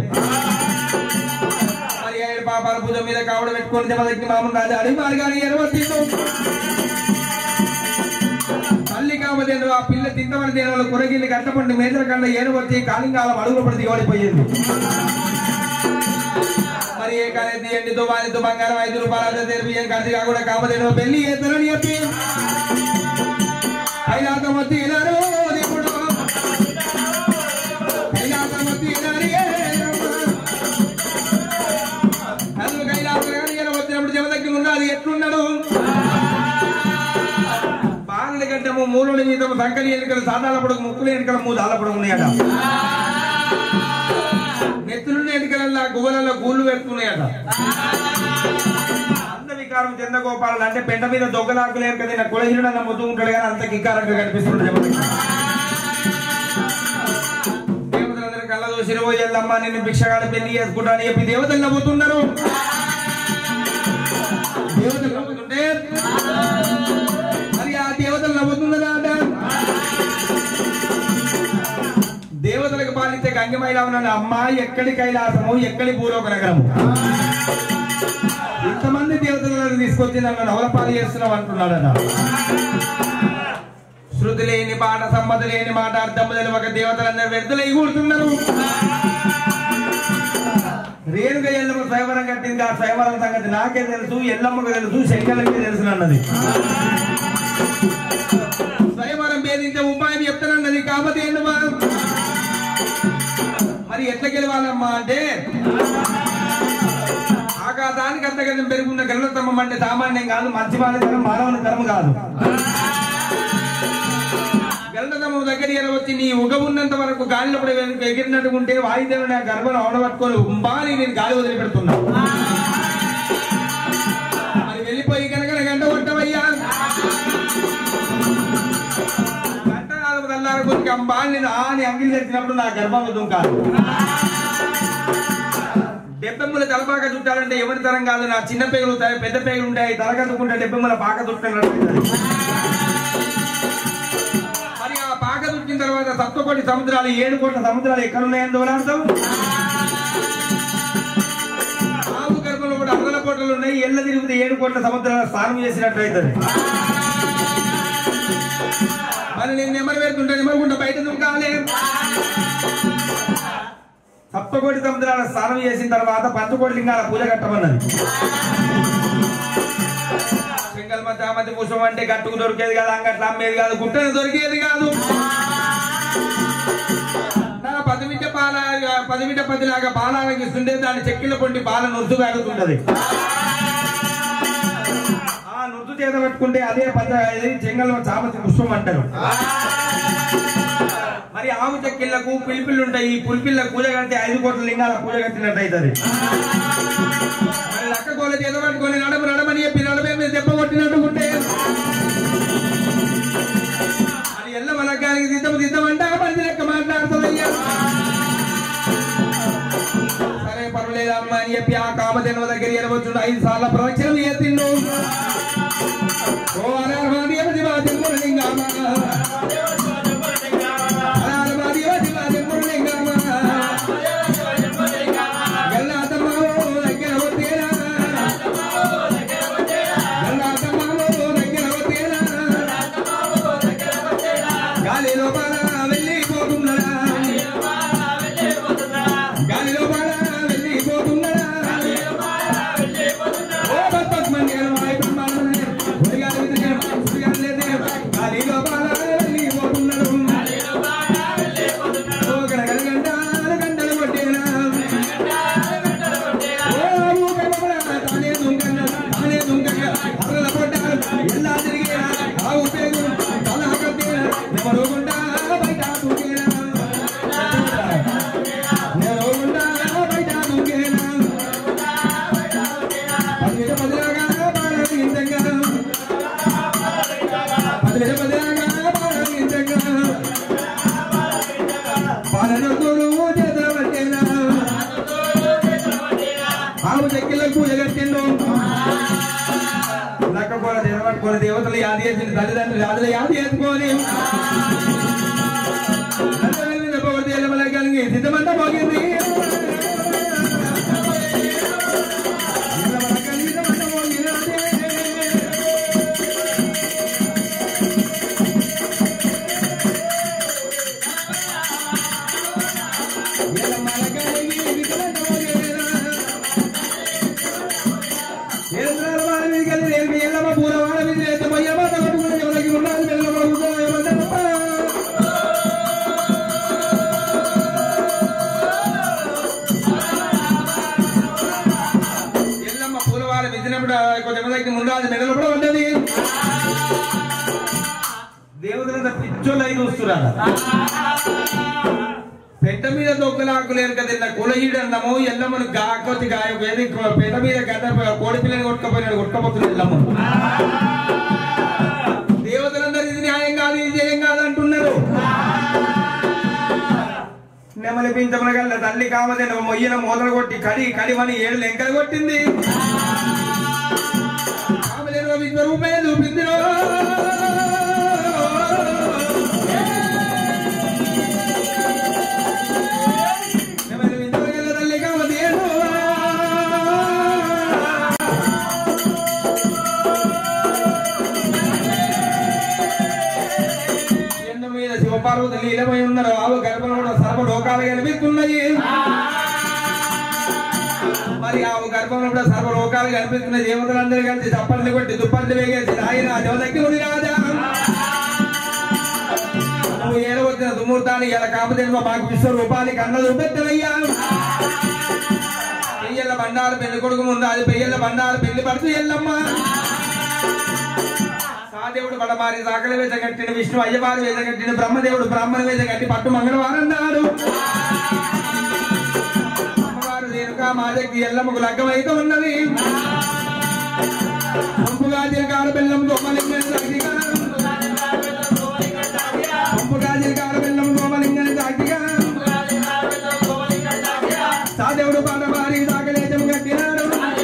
మరి ఏడు పాపాల భుజం మీద కావడ పెట్టుకొని దెబ్బకి మామూలు రాజు అడిగి మరి కానీ ఎరవచ్చిండు తల్లి కాబట్టి ఆ పిల్ల తింటమని తిన వాళ్ళు కొరగిల్లి కట్టపండి మేదల కండ ఏడు వచ్చి కాలింగాలం అడుగులు పడి దిగబడిపోయింది మరి ఏ కానీ తీయండి దుబానితో బంగారం ఐదు రూపాయలు తెలిపి ఏం కలిసి కాకుండా కామదేను పెళ్లి చేస్తారని చెప్పి కైలాసం వచ్చి ఇలారు దేవుడు కైలాసం వచ్చి ఇలారు ఏ కళ్ళు కైలాసం కానీ ఈయన వచ్చినప్పుడు జమ దగ్గర ఉన్నది ఎట్లున్నాడు బాణల గడ్డము మూలుడి మీద సంకలి ఎన్నికలు సాధారణ పొడుగు ముక్కులు ఎన్నికల మూడు ఆల పొడుగు ఉన్నాయట నెత్తులున్న ఎన్నికలల్లో గువ్వలలో గూళ్ళు పెడుతున్నాయట అంత వికారం చంద్రగోపాలు అంటే పెంట మీద దొంగలాకు లేరు కదా కులహీనుడు అన్న ముద్దు ఉంటాడు కానీ అంత కికారంగా కనిపిస్తుంది జమదగ్గి దేవతలందరూ కళ్ళ దోషి పోయి వెళ్ళమ్మా నిన్ను భిక్షగాడు పెళ్లి చేసుకుంటా అని చెప్పి దేవతలు నవ్వుతున్నారు దేవతలు నవ్వుతుంటే మరి ఆ దేవతలు నవ్వుతున్నదా అంట దేవతలకు పాలించే గంగమైలా ఉన్న అమ్మాయి ఎక్కడి కైలాసము ఎక్కడి భూలోక నగరము ఇంతమంది దేవతలను తీసుకొచ్చి నన్ను నవలపాలు చేస్తున్నావు అంటున్నాడట శృతి లేని పాట సమ్మతి లేని మాట అర్థము తెలియక దేవతలందరూ వ్యర్థులు కూడుతున్నారు రేణుక ఎల్లమ్మ స్వయంవరం కట్టింది ఆ స్వయంవరం సంగతి నాకే తెలుసు ఎల్లమ్మకు తెలుసు శంకర్లకి తెలుసు అన్నది స్వయంవరం భేదించే ఉపాయం చెప్తానన్నది కాబట్టి ఏంటమ్మా మరి ఎట్లా గెలవాలమ్మా అంటే ఆకాశానికి అంతగతం పెరుగున్న గరుడ స్తంభం అంటే సామాన్యం కాదు మంచి తరం మానవుని తరం కాదు గరుడ స్తంభం దగ్గర ఇలా వచ్చి నీ ఉగ ఉన్నంత వరకు గాలిలో కూడా వెనక్కి ఎగిరినట్టు ఉంటే వాయుదేవుడు నా గర్భను ఆడబట్టుకొని ఉంబాలి నేను గాలి వదిలిపెడుతున్నా మరి వెళ్ళిపోయి కనుక గంట కొట్టవయ్యా గంట నాలుగు తెల్లారి కొద్దిగా అంబాలి నేను ఆని అంగిలి తెచ్చినప్పుడు నా గర్భం కాదు డెబ్బెమ్మల తలపాక చుట్టాలంటే ఎవరి తరం కాదు నా చిన్న పేగులు ఉంటాయి పెద్ద పేగులు ఉంటాయి తలకట్టుకుంటే డెబ్బెమ్మల పాక చుట్టాలంటే మరి ఆ పాక చుట్టిన తర్వాత సప్తకోటి సముద్రాలు ఏడు కోట్ల సముద్రాలు ఎక్కడ ఉన్నాయని దోలాడతాం ఆవు గర్భంలో కూడా అరవల కోటలు ఉన్నాయి ఎల్ల తిరిగితే ఏడు కోట్ల సముద్రాల స్నానం చేసినట్టు అవుతుంది మరి మరి నేను నెమరు పెడుతుంటే నెమరుకుంటా బయట దుంకాలే సప్తకోటి సముద్రాల స్నానం చేసిన తర్వాత పంచకోటి లింగాల పూజ కట్టమన్నది సింగల్ మధ్య మధ్య పుష్పం అంటే గట్టుకు దొరికేది కాదు అంగట్లో అమ్మేది కాదు గుట్టను దొరికేది కాదు నా పది మిట్ట పాల పది మిట్ట పదిలాగా పాలాలకి ఇస్తుంటే దాని చెక్కిల పొంటి పాల నుర్సు తాగుతుంటది ఆ నుర్సు చేత పట్టుకుంటే అదే పద చెంగల్ చామతి పుష్పం అంటారు మరి ఆవు చెక్కిళ్లకు పిలిపిల్లు ఉంటాయి ఈ పులిపిల్ల పూజ కడితే ఐదు కోట్ల లింగాల పూజ కట్టినట్టు అవుతుంది మరి లక్క కోళ్ళ చేత పట్టుకొని నడమ నడమని చెప్పి నడమే మీద దెబ్బ కొట్టినట్టు ఉంటే అది ఎల్ల మలకానికి దిద్దము దిద్దమంట మంచి లెక్క మాట్లాడుతుందయ్యా సరే పర్వాలేదు అమ్మ అని చెప్పి ఆ కామధేనువ దగ్గర ఎరవచ్చు ఐదు సార్ల ప్రదక్షిణం చేసిండు ఓ అనార్మాదేవ దివాది మురళింగామా అనార్మాదేవ దివాది మురళింగామా ఎల్లాతమ్మావో దగ్గర వచ్చేరా ఎల్లాతమ్మావో దగ్గర వచ్చేరా గాలి లోపల వెళ్ళిపోతున్నాడా గాలి లోపల వెళ్ళిపోతున్నాడా ఓ బతుకమ్మ వాయి బ్రహ్మాండమే ఉడిగాలి విదిగే ఉడిగాలి లేదే గాలి లోపల వెళ్ళిపోతున్నాడు ఓ గడగడగంటాలు గంటలు కొట్టేనా ఓ ఊగబడ తానే దుంగన్న తానే దుంగన్న అరల కొట్టారు ఎల్లా తిరిగేనా ఆవు పేరు తల కట్టేనా ఎవరు గుండా బయట దుంగేనా ఎవరు గుండా బయట దుంగేనా పదివేల పదిలాగా బాణాలు ఇంతగా పదివేల పదిలాగా బాణాలు ఇంతగా పాలనొద్దులు చేతుల పట్టేనా ఆవు చెక్కిళ్ళ పూజ కట్టిండు లక్కపోల నిలబట్టుకొని దేవతలు యాది చేసిన తల్లిదండ్రులు యాదులు యాది చేసుకొని కలిగి సిద్ధమంట పోగింది సిద్ధమంట పోగినదే. ఎల్లమ్మల కలిగి సిద్ధమంట పోగినదా. ఎల్లమ్మ వారి కలిగి రేపు ఎల్లమ్మ పూల వాడ మీద ఎత్త మయ్యమ్మ తగట్టుకుని ఎవరికి ఉన్నది మెల్లమ్మ కూర్చో ఏమంటారప్ప? ఎల్లమ్మ పూలవాడ విసినప్పుడు కొంచెం దగ్గర ముందు మెడలు కూడా ఉన్నది దేవతలంతా పిచ్చోళ్ళు అయి చూస్తున్నారు పెద్ద మీద దొక్కలాకులేరు కదా కులహీడు అన్నము ఎల్లమ్మను గాకొచ్చి గాయ వేది పెద్ద మీద గడ్డ కోడి పిల్లని కొట్టుకపోయినాడు కొట్టుకపోతున్నాడు ఎల్లమ్మ దేవతలందరూ ఇది న్యాయం కాదు ఇది జయం కాదు అంటున్నారు నెమలి పింఛముల గల్ల తల్లి కామదేన మొయ్యన మొదలు కొట్టి కడి కడిమని ఏడు లెంకలు కొట్టింది కామదేన విశ్వరూపే చూపింది నెమలి పింఛముల గల్ల తల్లి కామదేను ఎండ మీద శివపార్వతి లీలమై ఉన్నారు ఆవు గర్భంలో సర్వ లోకాలు కనిపిస్తున్నాయి మరి ఆవు గర్భంలో కూడా సర్వ లోకాలు కనిపిస్తున్న దేవతలందరూ కలిసి చప్పట్లు కొట్టి దుప్పట్లు వేగేసి ఆయన దేవతకి ఉంది రాజా నువ్వు ఏడవచ్చిన దుమూర్తాన్ని ఇలా కాకపోతే మాకు విశ్వరూపానికి అన్న చూపెట్టవయ్యా పెయ్యల బండారు పెళ్లి కొడుకు ముందు అది పెయ్యల బండారు పెళ్లి పడుతూ ఎల్లమ్మ సాదేవుడు బడమారి సాకల వేద కట్టిన విష్ణు అయ్యవారి వేద కట్టిన బ్రహ్మదేవుడు బ్రాహ్మణ వేద కట్టి పట్టు మంగళవారం అన్నాడు అమ్మవారు రేణుకా మాజకి ఎల్లమ్మకు లగ్గమైతే ఉన్నది పంపుగా జీలకాడ బెల్లం గోమలింగని సాక్షిగా పంపుగా జీలకాడ బెల్లం గోమలింగని సాక్షిగా సాదేవుడు బడమారి సాకలేజం కట్టినాడు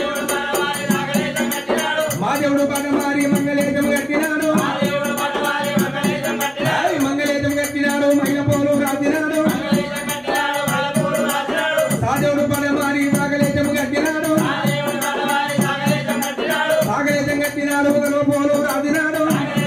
మా దేవుడు పడమారి మంగళేజం కట్టినాడు ఏయ్ మంగళేజం కట్టినాడు మహిళ పోలు రాసినాడు సాదేవుడు పడమారి సాగలేజం కట్టినాడు సాగలేజం కట్టినాడు ఒకరు పోలు రాసినాడు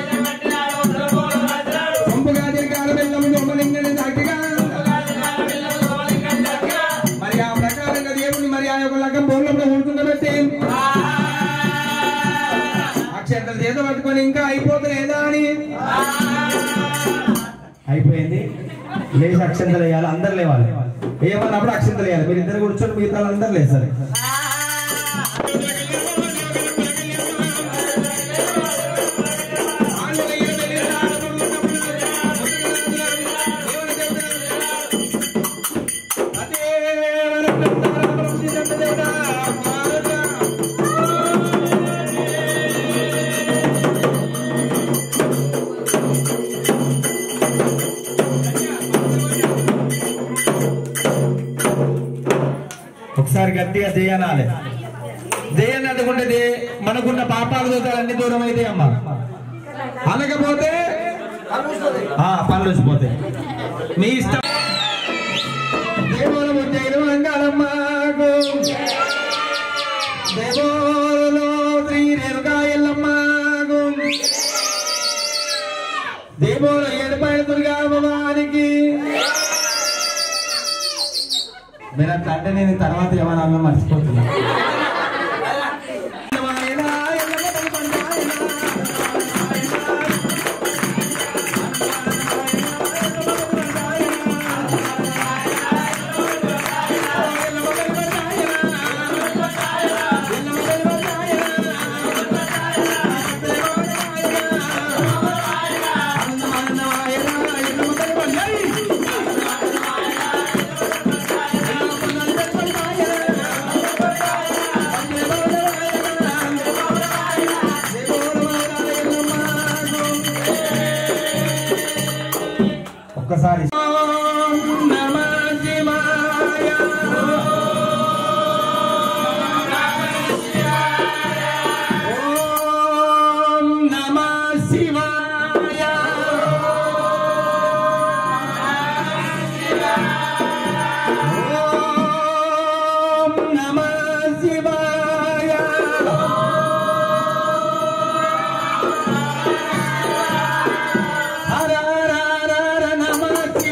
కానీ ఇంకా అయిపోతలేదా అని అయిపోయింది లేచి అక్షంతలు వేయాలి అందరు లేవాలి ఏమన్నప్పుడు అక్షంతలు వేయాలి మీరు ఇద్దరు కూర్చొని మిగతా అందరు లేస్తారు ఒకసారి గట్టిగా దేయనాలి దేయని అందుకుంటే దే- మనకున్న పాపాలు దోతాలు అన్ని దూరం అయితే అమ్మ అనకపోతే కలుస్తుంది ఆ పనులు వచ్చిపోతాయి మీ ఇష్టం దేవుడు ముద్దైన రంగాలమ్మకు దేవుడు శ్రీ రేణుకా ఎల్లమ్మకు దేవుడు ఏడుపాయల దుర్గా భవానికి మీరు అట్లా అంటే నేను తర్వాత ఏమన్నా అన్నా మర్చిపోతున్నా ఒక్కసారి హర హర హర హర నమ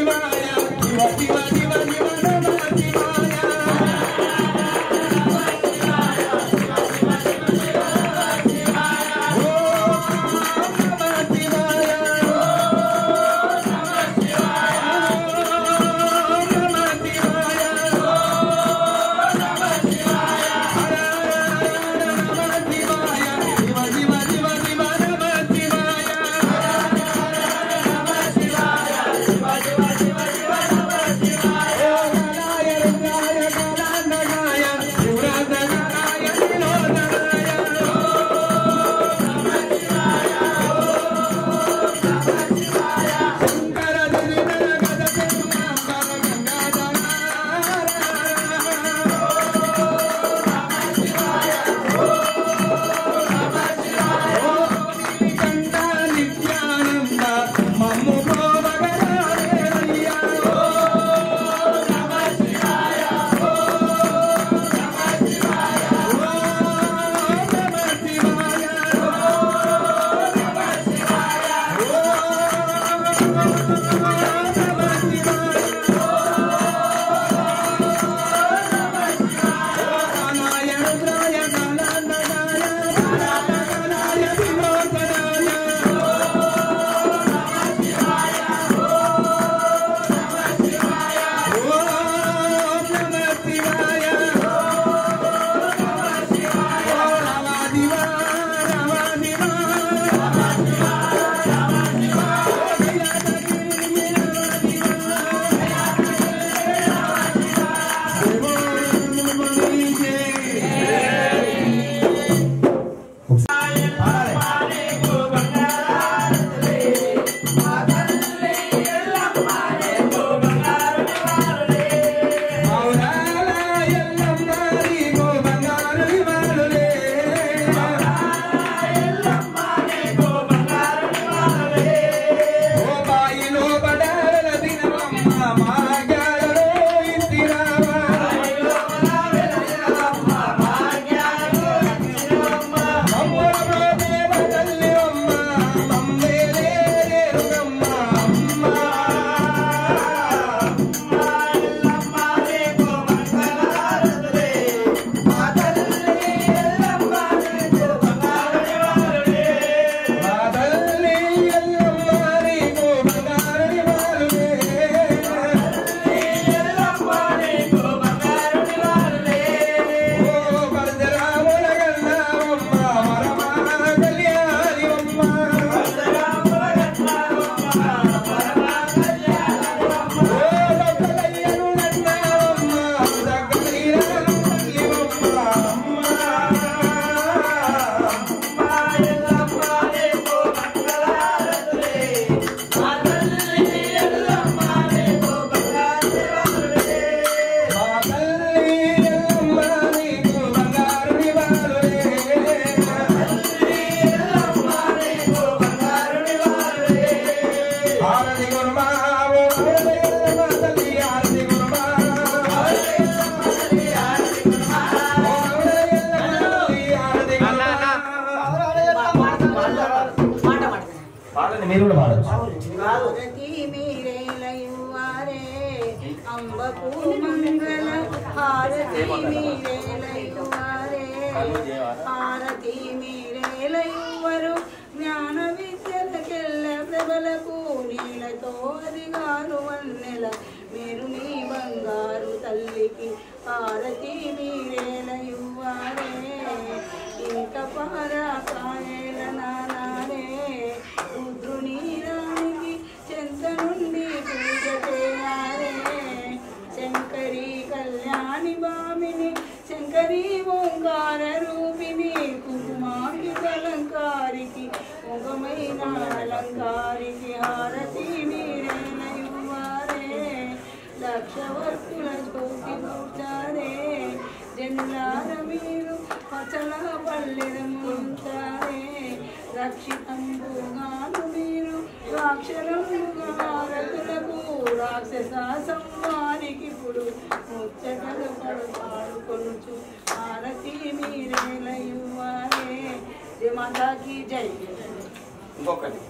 మీరు కూడా పాడచ్చు హారతి మీరేలయువారే అంబకు మంగళ హారతి మీరేలయువారే హారతి మీరేలయువరు జ్ఞాన విద్యలకెల్ల ప్రబలకు నీలతో అదిగారు వన్నెల మీరు నీ బంగారు తల్లికి హారతి మీరేలయువారే ఇంక పారాకాయల నానారే రుద్రుని రాణికి చెంత నుండి పూజ చేయారే శంకరి కళ్యాణి భామిని శంకరి ఓంకార రూపిణి కుంకుమాకి అలంకారికి ముఖమైన అలంకారికి హారతి మీరేనయువారే లక్షవర్తుల జ్యోతి కూర్చారే జనులార మీరు పచల పల్లెరముంచారే రక్షితంబుగాను మీరు రాక్షరముగారతులకు రాక్షస సంవారికి ఇప్పుడు ముచ్చటలు పడు పాడుకొనుచు హారతి మీరేలయువారే జయ మాతాకి జై ఇంకొకటి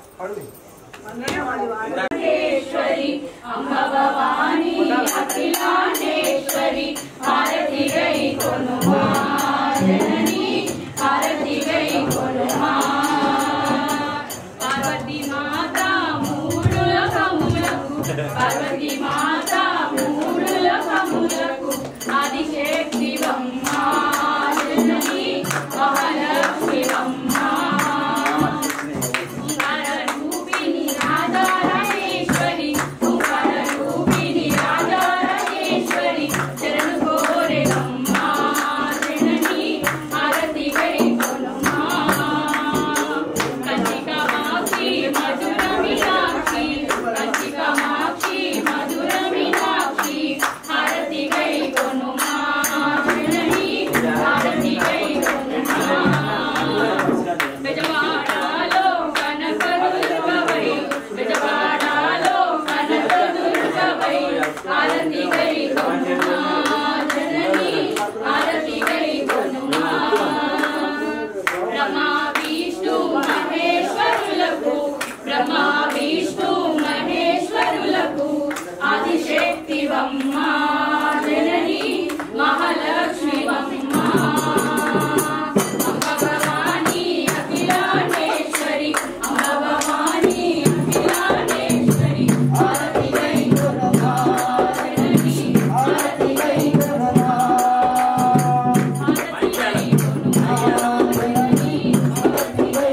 మహేశ్వరి అమ్మ భవాని అఖిలాండేశ్వరి హారతి గై కొనుమా జనని హారతి గై కొనుమా పార్వతి మాత మూడుల కములకు పార్వతి మాత మూడుల కములకు ఆదిశక్తి బొమ్మా జనని మహాలక్ష్మి బొమ్మా రూపిణి రాధారాజేశ్వరి ఓంకార రూపిణి రాధారాజేశ్వరి శరణు కోరెదమ్మా జనని ఆరతి గై కొనుమా కంచికామాక్షి మధుర మీనాక్షి కంచికామాక్షి మధుర మీనాక్షి ఆరతి గై కొనుమా జనని ఆరతి గై కొనుమా బెజవాడలో కనకదుర్గవై బెజవాడలో కనకదుర్గవై ఆరతి గై కొనుమా జనని ఆరతి గై కొనుమా బ్రహ్మ విష్ణు మహేశ్వరులకు బ్రహ్మ విష్ణు మహేశ్వరులకు ఆదిశక్తి బొమ్మ జనని మహాలక్ష్మి బొమ్మ అంబ భవాని అఖిలాండేశ్వరి అంబ భవాని అఖిలాండేశ్వరి ఆరతి గై కొనుమా జనని ఆరతి గై కొనుమా ఆరతి గై కొనుమా జనని ఆరతి గై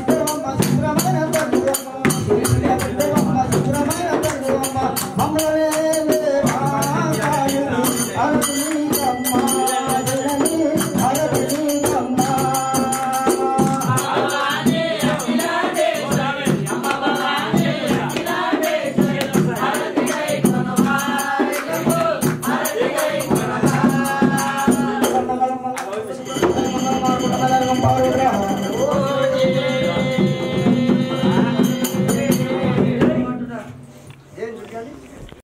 మమ్మల్ని